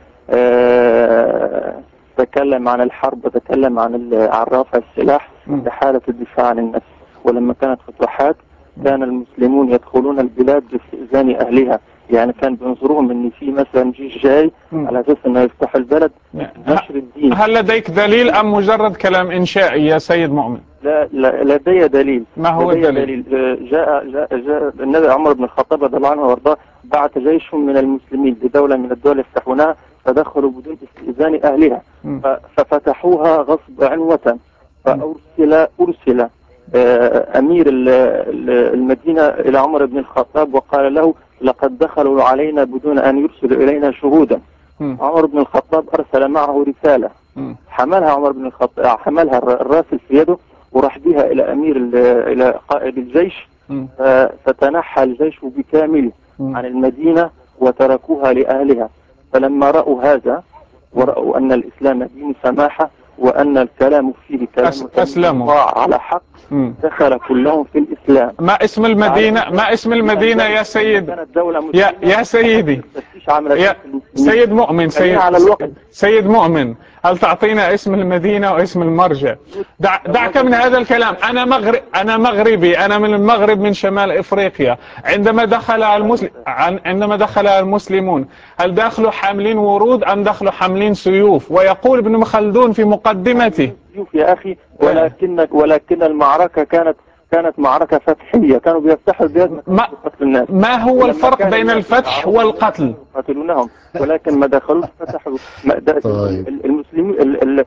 آه، تكلم عن الحرب وتكلم عن ال- عن رفع السلاح في حاله الدفاع عن النفس ولما كانت فتوحات كان المسلمون يدخلون البلاد باستئذان اهلها يعني كان بينظروهم ان في مثلا جيش جاي على اساس انه يفتحوا البلد نشر الدين هل لديك دليل أم مجرد كلام إنشائي يا سيد مؤمن لا, لا لدي دليل ما هو لدي الدليل؟ آه، جاء جاء, جاء النبي عمر بن الخطاب رضي الله عنه وارضاه بعث جيش من المسلمين بدولة من الدول يفتحونها فدخلوا بدون استئذان أهلها مم. ف- ففتحوها غصب عنوة فأرسل أرسل آه، أمير ال- ال- المدينة إلى عمر بن الخطاب وقال له لقد دخلوا علينا بدون أن يرسلوا إلينا شهودا مم. عمر بن الخطاب أرسل معه رسالة مم. حملها عمر بن الخطاب حملها الر- الراسل في يده وراح بها إلى أمير ال- إلى قائد الجيش مم. ف- فتنحى الجيش بكامله مم. عن المدينة وتركوها لأهلها فلما رأوا هذا ورأوا أن الإسلام دين سماحة وأن الكلام فيه كلام أس- أسلموا. الله على حق مم. دخل كلهم في الإسلام ما اسم المدينة ما اسم المدينة يا سيد كانت دولة يا يا سيدي تفتيش عملت يا سيد مؤمن سيد على الوقت. سيد مؤمن هل تعطينا اسم المدينة واسم المرجع دع دعك من هذا الكلام أنا مغرب أنا مغربي أنا من المغرب من شمال إفريقيا عندما دخل المسلم عن- عندما دخل المسلمون هل دخلوا حاملين ورود أم دخلوا حاملين سيوف ويقول ابن خلدون في مقدمته سيوف يا أخي ولكن ولكن المعركة كانت كانت معركة فتحية كانوا بيفتحوا البلاد ما قتل الناس ما هو ولما الفرق كان بين الناس الفتح يتعاونوا والقتل يقاتلونهم ولكن ما دخلوش فتحوا ما د- طيب. ال- المسلمين ال- ال-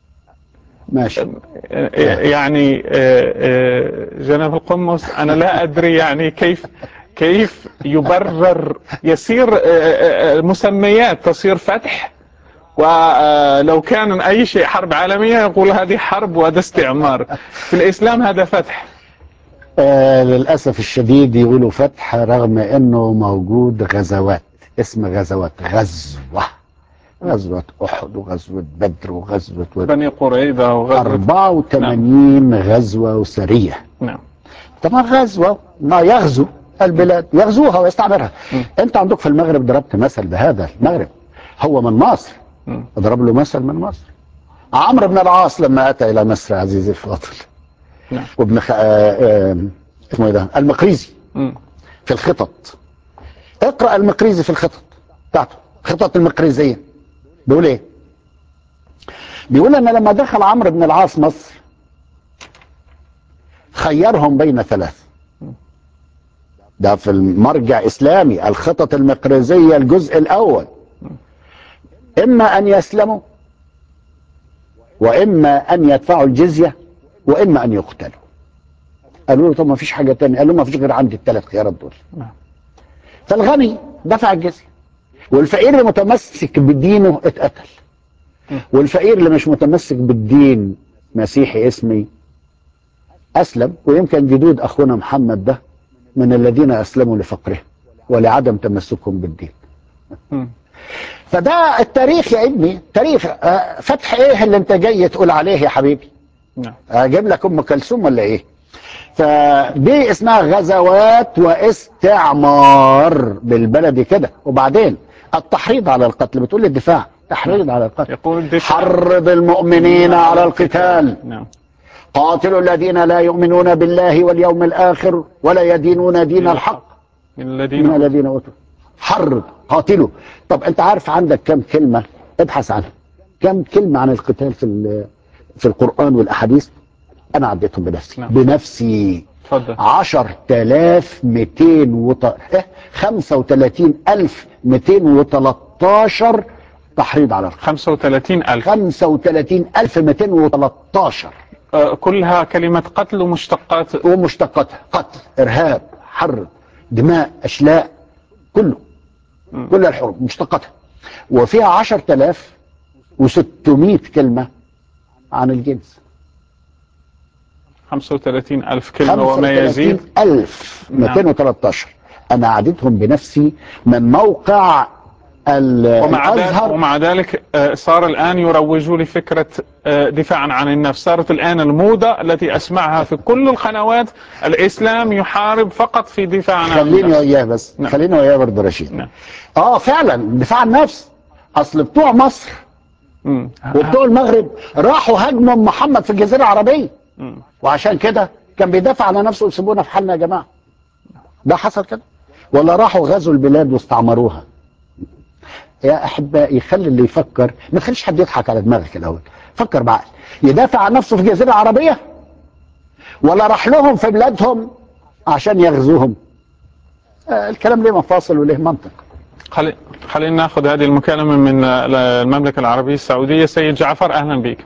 ماشي يعني آه، آه، جناب القمص أنا لا أدري يعني كيف كيف يبرر يصير آه، آه، آه، مسميات تصير فتح ولو كان أي شيء حرب عالمية يقول هذه حرب وهذا استعمار في الإسلام هذا فتح آه للأسف الشديد يقولوا فتح رغم أنه موجود غزوات اسم غزوات غزوة غزوة أحد وغزوة بدر وغزوة بني قريظة وغزوة 84 غزوة وسرية نعم طبعا غزوة ما يغزو البلاد يغزوها ويستعمرها انت عندك في المغرب ضربت مثل بهذا المغرب هو من مصر مم. اضرب له مثل من مصر عمرو بن العاص لما اتى الى مصر عزيزي الفاضل نعم. وابن خ... آه، آه، اسمه ايه ده المقريزي مم. في الخطط اقرا المقريزي في الخطط بتاعته خطط المقريزيه بيقول ايه بيقول ان لما دخل عمرو بن العاص مصر خيرهم بين ثلاث ده في المرجع اسلامي الخطط المقريزيه الجزء الاول اما ان يسلموا واما ان يدفعوا الجزيه واما ان يقتلوا قالوا له طب ما فيش حاجه تانية قال له ما فيش غير عندي الثلاث خيارات دول نعم. فالغني دفع الجزيه والفقير اللي متمسك بدينه اتقتل والفقير اللي مش متمسك بالدين مسيحي اسمي اسلم ويمكن جدود اخونا محمد ده من الذين اسلموا لفقره ولعدم تمسكهم بالدين مم. فده التاريخ يا ابني تاريخ آه، فتح ايه اللي انت جاي تقول عليه يا حبيبي نعم اجيب لك ام كلثوم ولا ايه فدي اسمها غزوات واستعمار بالبلدي كده وبعدين التحريض على القتل بتقول لي الدفاع تحريض على القتل يقول الدفاع حرض المؤمنين على القتال نعم قاتلوا الذين لا يؤمنون بالله واليوم الاخر ولا يدينون دين الحق من من الذين الذين اوتوا حرض قاتلوا طب انت عارف عندك كم كلمه ابحث عنها كم كلمه عن القتال في ال- في القران والاحاديث انا عديتهم بنفسي نعم. بنفسي تفضل 10200 وط... إيه؟ 35213 تحريض على القتل 35000 35213 آه، كلها كلمة قتل ومشتقات ومشتقاتها قتل ارهاب حرب دماء اشلاء كله مم. كل الحروب مشتقاتها وفيها 10600 كلمه عن الجنس 35000 كلمة وما يزيد 35213 انا عددهم بنفسي من موقع ال- ومع ذلك, الازهر ومع ذلك آه، صار الآن يروجوا لفكرة آه، دفاعا عن النفس صارت الآن الموضة التي أسمعها في كل القنوات الإسلام يحارب فقط في دفاع عن خليني النفس وياه بس نعم. خليني وياه برضه رشيد نعم. اه فعلا دفاع عن النفس اصل بتوع مصر مم. وبتوع المغرب راحوا هاجموا أم محمد في الجزيره العربيه مم. وعشان كده كان بيدافع عن نفسه ويسيبونا في حالنا يا جماعه ده حصل كده ولا راحوا غزوا البلاد واستعمروها يا احبائي خلي اللي يفكر ما تخليش حد يضحك على دماغك الاول فكر بعقل يدافع عن نفسه في الجزيره العربيه ولا راح لهم في بلادهم عشان يغزوهم آه الكلام ليه مفاصل وليه منطق خلي خلينا ناخذ هذه المكالمة من آه، المملكة العربية السعودية سيد جعفر أهلا بك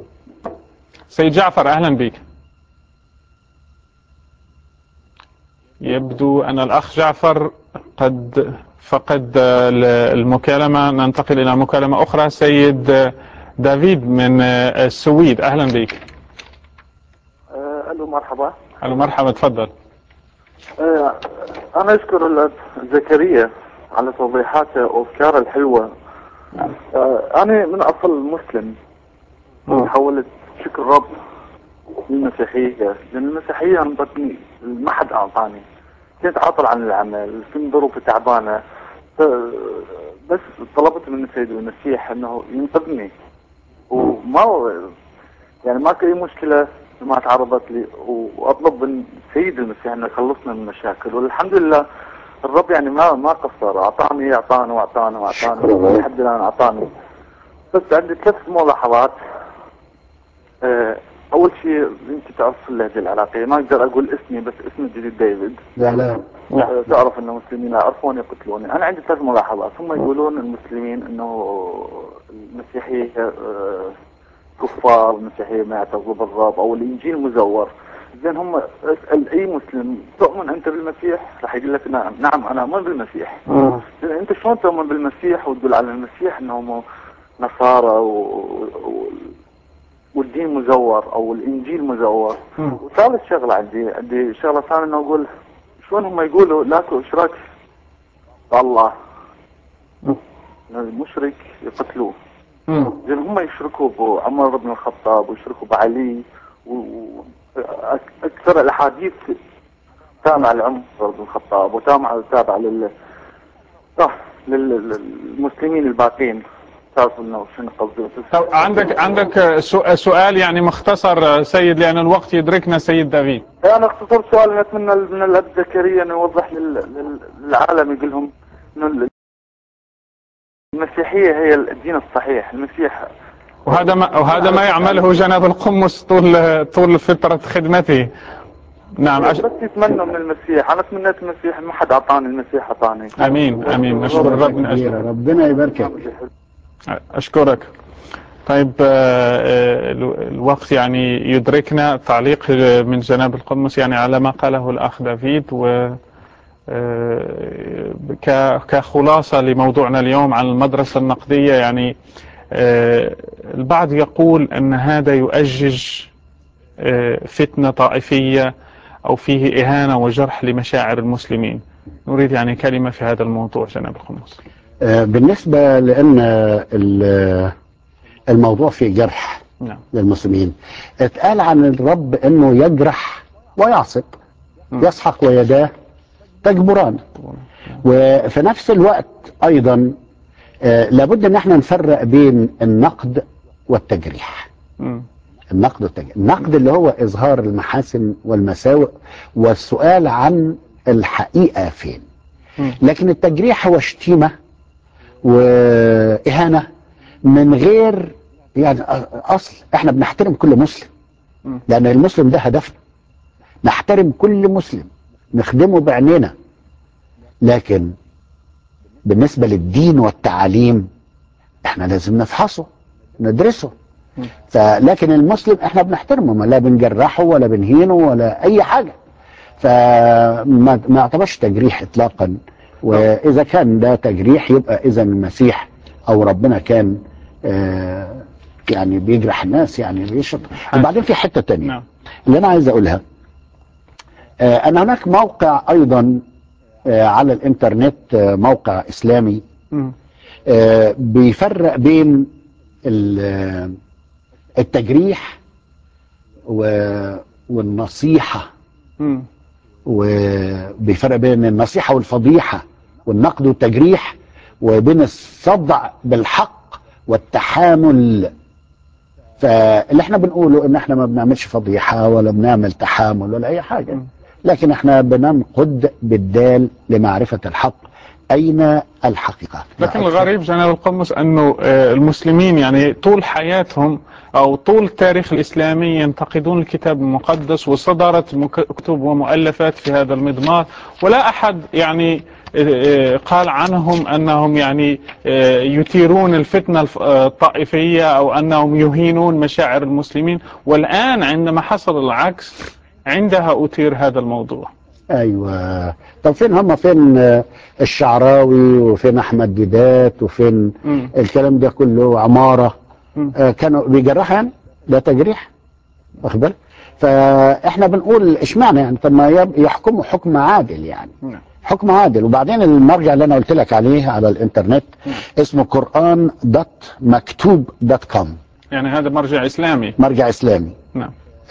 سيد جعفر أهلا بك يبدو أن الأخ جعفر قد فقد ال- المكالمة ننتقل إلى مكالمة أخرى سيد دافيد من السويد أهلا بك آه، الو مرحبا أهلا مرحبا تفضل آه، انا اشكر الأب زكريا على توضيحاته وافكاره الحلوه آه، انا من اصل مسلم وحولت شكر رب للمسيحيه لان المسيحيه انطتني ما حد اعطاني كنت عاطل عن العمل كنت ظروفي تعبانه ف- بس طلبت من السيد المسيح انه ينقذني وما يعني ما في اي مشكله ما تعرضت لي واطلب من سيد المسيح انه يخلصنا من المشاكل والحمد لله الرب يعني ما ما قصر اعطاني اعطاني واعطاني واعطاني لحد الان اعطاني بس عندي ثلاث ملاحظات آه، اول شيء انت تعرف اللهجه العراقيه ما اقدر اقول اسمي بس اسمي جديد ديفيد لا لا آه، تعرف ان المسلمين لا يعرفون يقتلوني انا عندي ثلاث ملاحظات هم يقولون المسلمين انه المسيحيه آه، كفار المسيحيه ما يعترفوا بالرب او الانجيل مزور زين هم اسال اي مسلم تؤمن انت بالمسيح راح يقول لك نعم نعم انا اؤمن بالمسيح زين انت شلون تؤمن بالمسيح وتقول على المسيح انهم نصارى و... و... والدين مزور او الانجيل مزور وثالث شغله عندي عندي شغله ثانيه انه اقول شلون هم يقولوا لاكو اشراك بالله المشرك يقتلوه زين هم يشركوا بعمر بن الخطاب ويشركوا بعلي واكثر الاحاديث تابعه لعمر بن الخطاب وتابعه تابعه لل آه، لل- للمسلمين الباقين تعرف انه شنو قصدي طب عندك عندك سو- سؤال يعني مختصر سيد لأن الوقت يدركنا سيد دافيد انا اختصرت سؤال أنا اتمنى من الاب زكريا انه يوضح لل- لل- للعالم يقول لهم انه ال- المسيحيه هي الدين الصحيح المسيح وهذا ما وهذا ما يعمله جناب القمص طول طول فترة خدمته نعم أش... بس يتمنوا من المسيح انا تمنيت المسيح ما حد اعطاني المسيح اعطاني امين امين نشكر الرب من أجل ربنا يباركك أشكرك طيب آه، آه، ال- الوقت يعني يدركنا تعليق آه، من جناب القمص يعني على ما قاله الأخ دافيد و آه، ك- كخلاصة لموضوعنا اليوم عن المدرسة النقدية يعني آه، البعض يقول أن هذا يؤجج آه، فتنة طائفية أو فيه إهانة وجرح لمشاعر المسلمين نريد يعني كلمة في هذا الموضوع جناب القمص آه، بالنسبة لأن ال- الموضوع فيه جرح نعم للمسلمين اتقال عن الرب أنه يجرح ويعصب يسحق ويداه تجبران وفي نفس الوقت أيضا آه، لابد أن احنا نفرق بين النقد والتجريح مم. النقد والتجريح النقد اللي هو إظهار المحاسن والمساوئ والسؤال عن الحقيقة فين لكن التجريح هو شتيمة وإهانة من غير يعني أصل احنا بنحترم كل مسلم لأن المسلم ده هدفنا نحترم كل مسلم نخدمه بعينينا لكن بالنسبة للدين والتعاليم احنا لازم نفحصه ندرسه فلكن المسلم احنا بنحترمه ما لا بنجرحه ولا بنهينه ولا اي حاجة فما ما يعتبرش تجريح اطلاقا واذا كان ده تجريح يبقى اذا المسيح او ربنا كان آه يعني بيجرح الناس يعني بيشرب وبعدين في حتة تانية اللي انا عايز اقولها آه ان هناك موقع ايضا آه على الانترنت آه موقع اسلامي مم. آه بيفرق بين ال- التجريح و- والنصيحة مم. وبيفرق بين النصيحة والفضيحة والنقد والتجريح وبين الصدع بالحق والتحامل فاللي احنا بنقوله ان احنا ما بنعملش فضيحة ولا بنعمل تحامل ولا اي حاجة لكن احنا بننقد بالدال لمعرفة الحق اين الحقيقة لكن الغريب جناب القمص أنه آه، المسلمين يعني طول حياتهم أو طول التاريخ الإسلامي ينتقدون الكتاب المقدس وصدرت مك- كتب ومؤلفات في هذا المضمار ولا أحد يعني آه، آه، قال عنهم أنهم يعني آه، يثيرون الفتنة الف- آه، الطائفية أو أنهم يهينون مشاعر المسلمين والآن عندما حصل العكس عندها أثير هذا الموضوع ايوه طب فين هم فين آه، الشعراوي وفين احمد ديدات وفين مم. الكلام ده كله عماره مم. آه، كانوا بيجرحوا يعني ده تجريح واخد بالك فاحنا بنقول اشمعنى يعني طب ما يب- يحكموا حكم عادل يعني نعم. حكم عادل وبعدين المرجع اللي انا قلت لك عليه على الانترنت اسمه قران دوت مكتوب دوت كوم يعني هذا مرجع إسلامي مرجع اسلامي نعم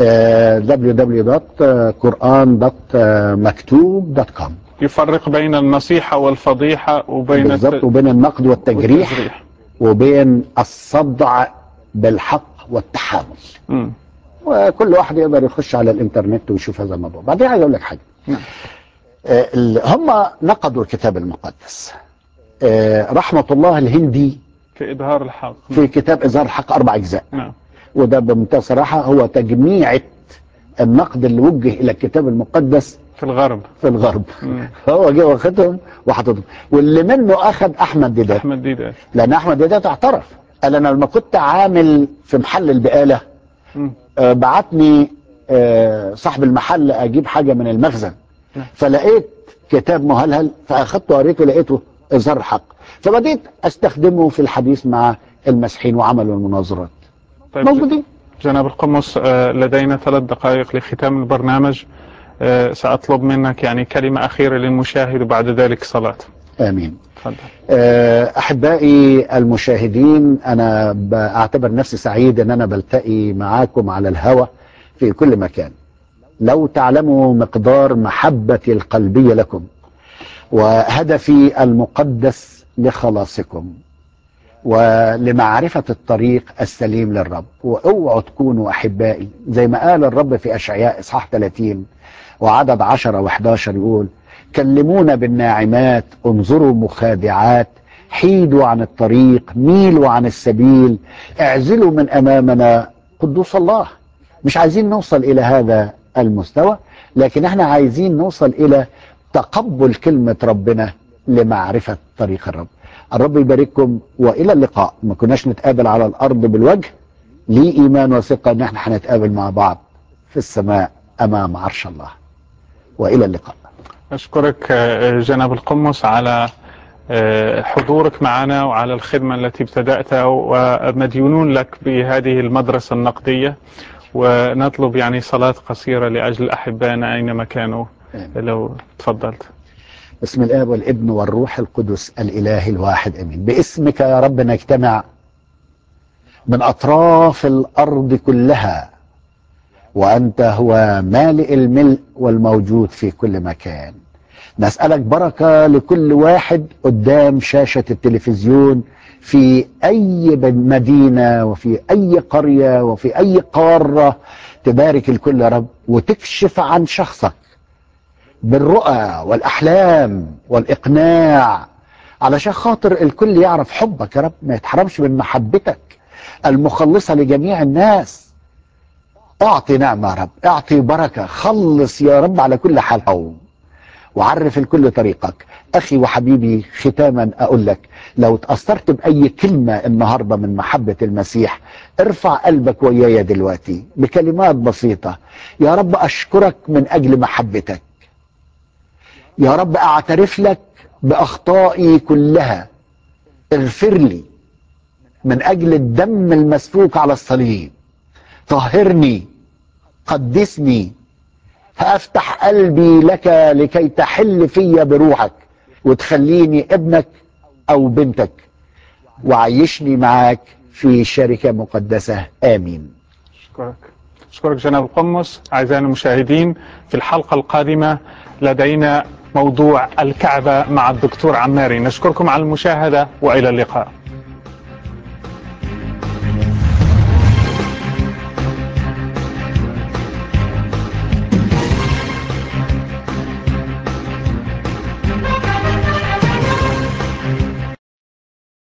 www.quran.maktub.com يفرق بين النصيحة والفضيحة وبين بالظبط الت- وبين النقد والتجريح والتجريح. وبين الصدع بالحق والتحامل مم. وكل واحد يقدر يخش على الانترنت ويشوف هذا الموضوع بعدين عايز اقول لك حاجه نعم. آه، ال- هم نقدوا الكتاب المقدس آه، رحمه الله الهندي في إظهار الحق في كتاب اظهار الحق اربع اجزاء نعم وده بمنتهى الصراحه هو تجميعه النقد اللي وجه الى الكتاب المقدس في الغرب في الغرب مم. فهو جه واخدهم وحطهم واللي منه اخذ احمد ديدات أحمد ديدات لان احمد ديدات اعترف قال انا لما كنت عامل في محل البقاله مم. آه، بعتني آه، صاحب المحل اجيب حاجه من المخزن نعم. فلقيت كتاب مهلهل فاخدته قريته لقيته اظهار حق فبديت استخدمه في الحديث مع المسيحيين وعملوا المناظرات طيب موجودين جناب القمص آه، لدينا ثلاث دقائق لختام البرنامج آه، سأطلب منك يعني كلمة أخيرة للمشاهد وبعد ذلك صلاة امين تفضل آه، احبائي المشاهدين انا بعتبر نفسي سعيد ان انا بلتقي معاكم على الهوى في كل مكان لو تعلموا مقدار محبتي القلبيه لكم وهدفي المقدس لخلاصكم ولمعرفه الطريق السليم للرب واوعوا تكونوا احبائي زي ما قال الرب في اشعياء اصحاح 30 وعدد 10 و11 يقول كلمونا بالناعمات انظروا مخادعات حيدوا عن الطريق ميلوا عن السبيل اعزلوا من امامنا قدوس الله مش عايزين نوصل الى هذا المستوى لكن احنا عايزين نوصل الى تقبل كلمة ربنا لمعرفة طريق الرب الرب يبارككم والى اللقاء ما كناش نتقابل على الارض بالوجه لي ايمان وثقة ان احنا هنتقابل مع بعض في السماء امام عرش الله والى اللقاء أشكرك آه، جناب القمص على آه، حضورك معنا وعلى الخدمة التي ابتدأتها ومديونون لك بهذه المدرسة النقدية ونطلب يعني صلاة قصيرة لأجل أحبائنا أينما كانوا لو تفضلت بسم الاب والابن والروح القدس الاله الواحد امين باسمك يا رب نجتمع من اطراف الارض كلها وانت هو مالئ الملء والموجود في كل مكان نسالك بركه لكل واحد قدام شاشه التلفزيون في اي مدينه وفي اي قريه وفي اي قاره تبارك الكل يا رب وتكشف عن شخصك بالرؤى والاحلام والاقناع علشان خاطر الكل يعرف حبك يا رب ما يتحرمش من محبتك المخلصه لجميع الناس اعطي نعمه يا رب اعطي بركه خلص يا رب على كل حال وعرف الكل طريقك اخي وحبيبي ختاما اقول لك لو تاثرت باي كلمه النهارده من محبه المسيح ارفع قلبك ويايا دلوقتي بكلمات بسيطه يا رب اشكرك من اجل محبتك يا رب اعترف لك باخطائي كلها اغفر لي من اجل الدم المسفوك على الصليب طهرني قدسني فافتح قلبي لك لكي تحل فيا بروحك وتخليني ابنك او بنتك وعيشني معاك في شركه مقدسه امين أشكرك أشكرك جناب القمص أعزائنا المشاهدين في الحلقة القادمة لدينا موضوع الكعبة مع الدكتور عماري نشكركم على المشاهدة وإلى اللقاء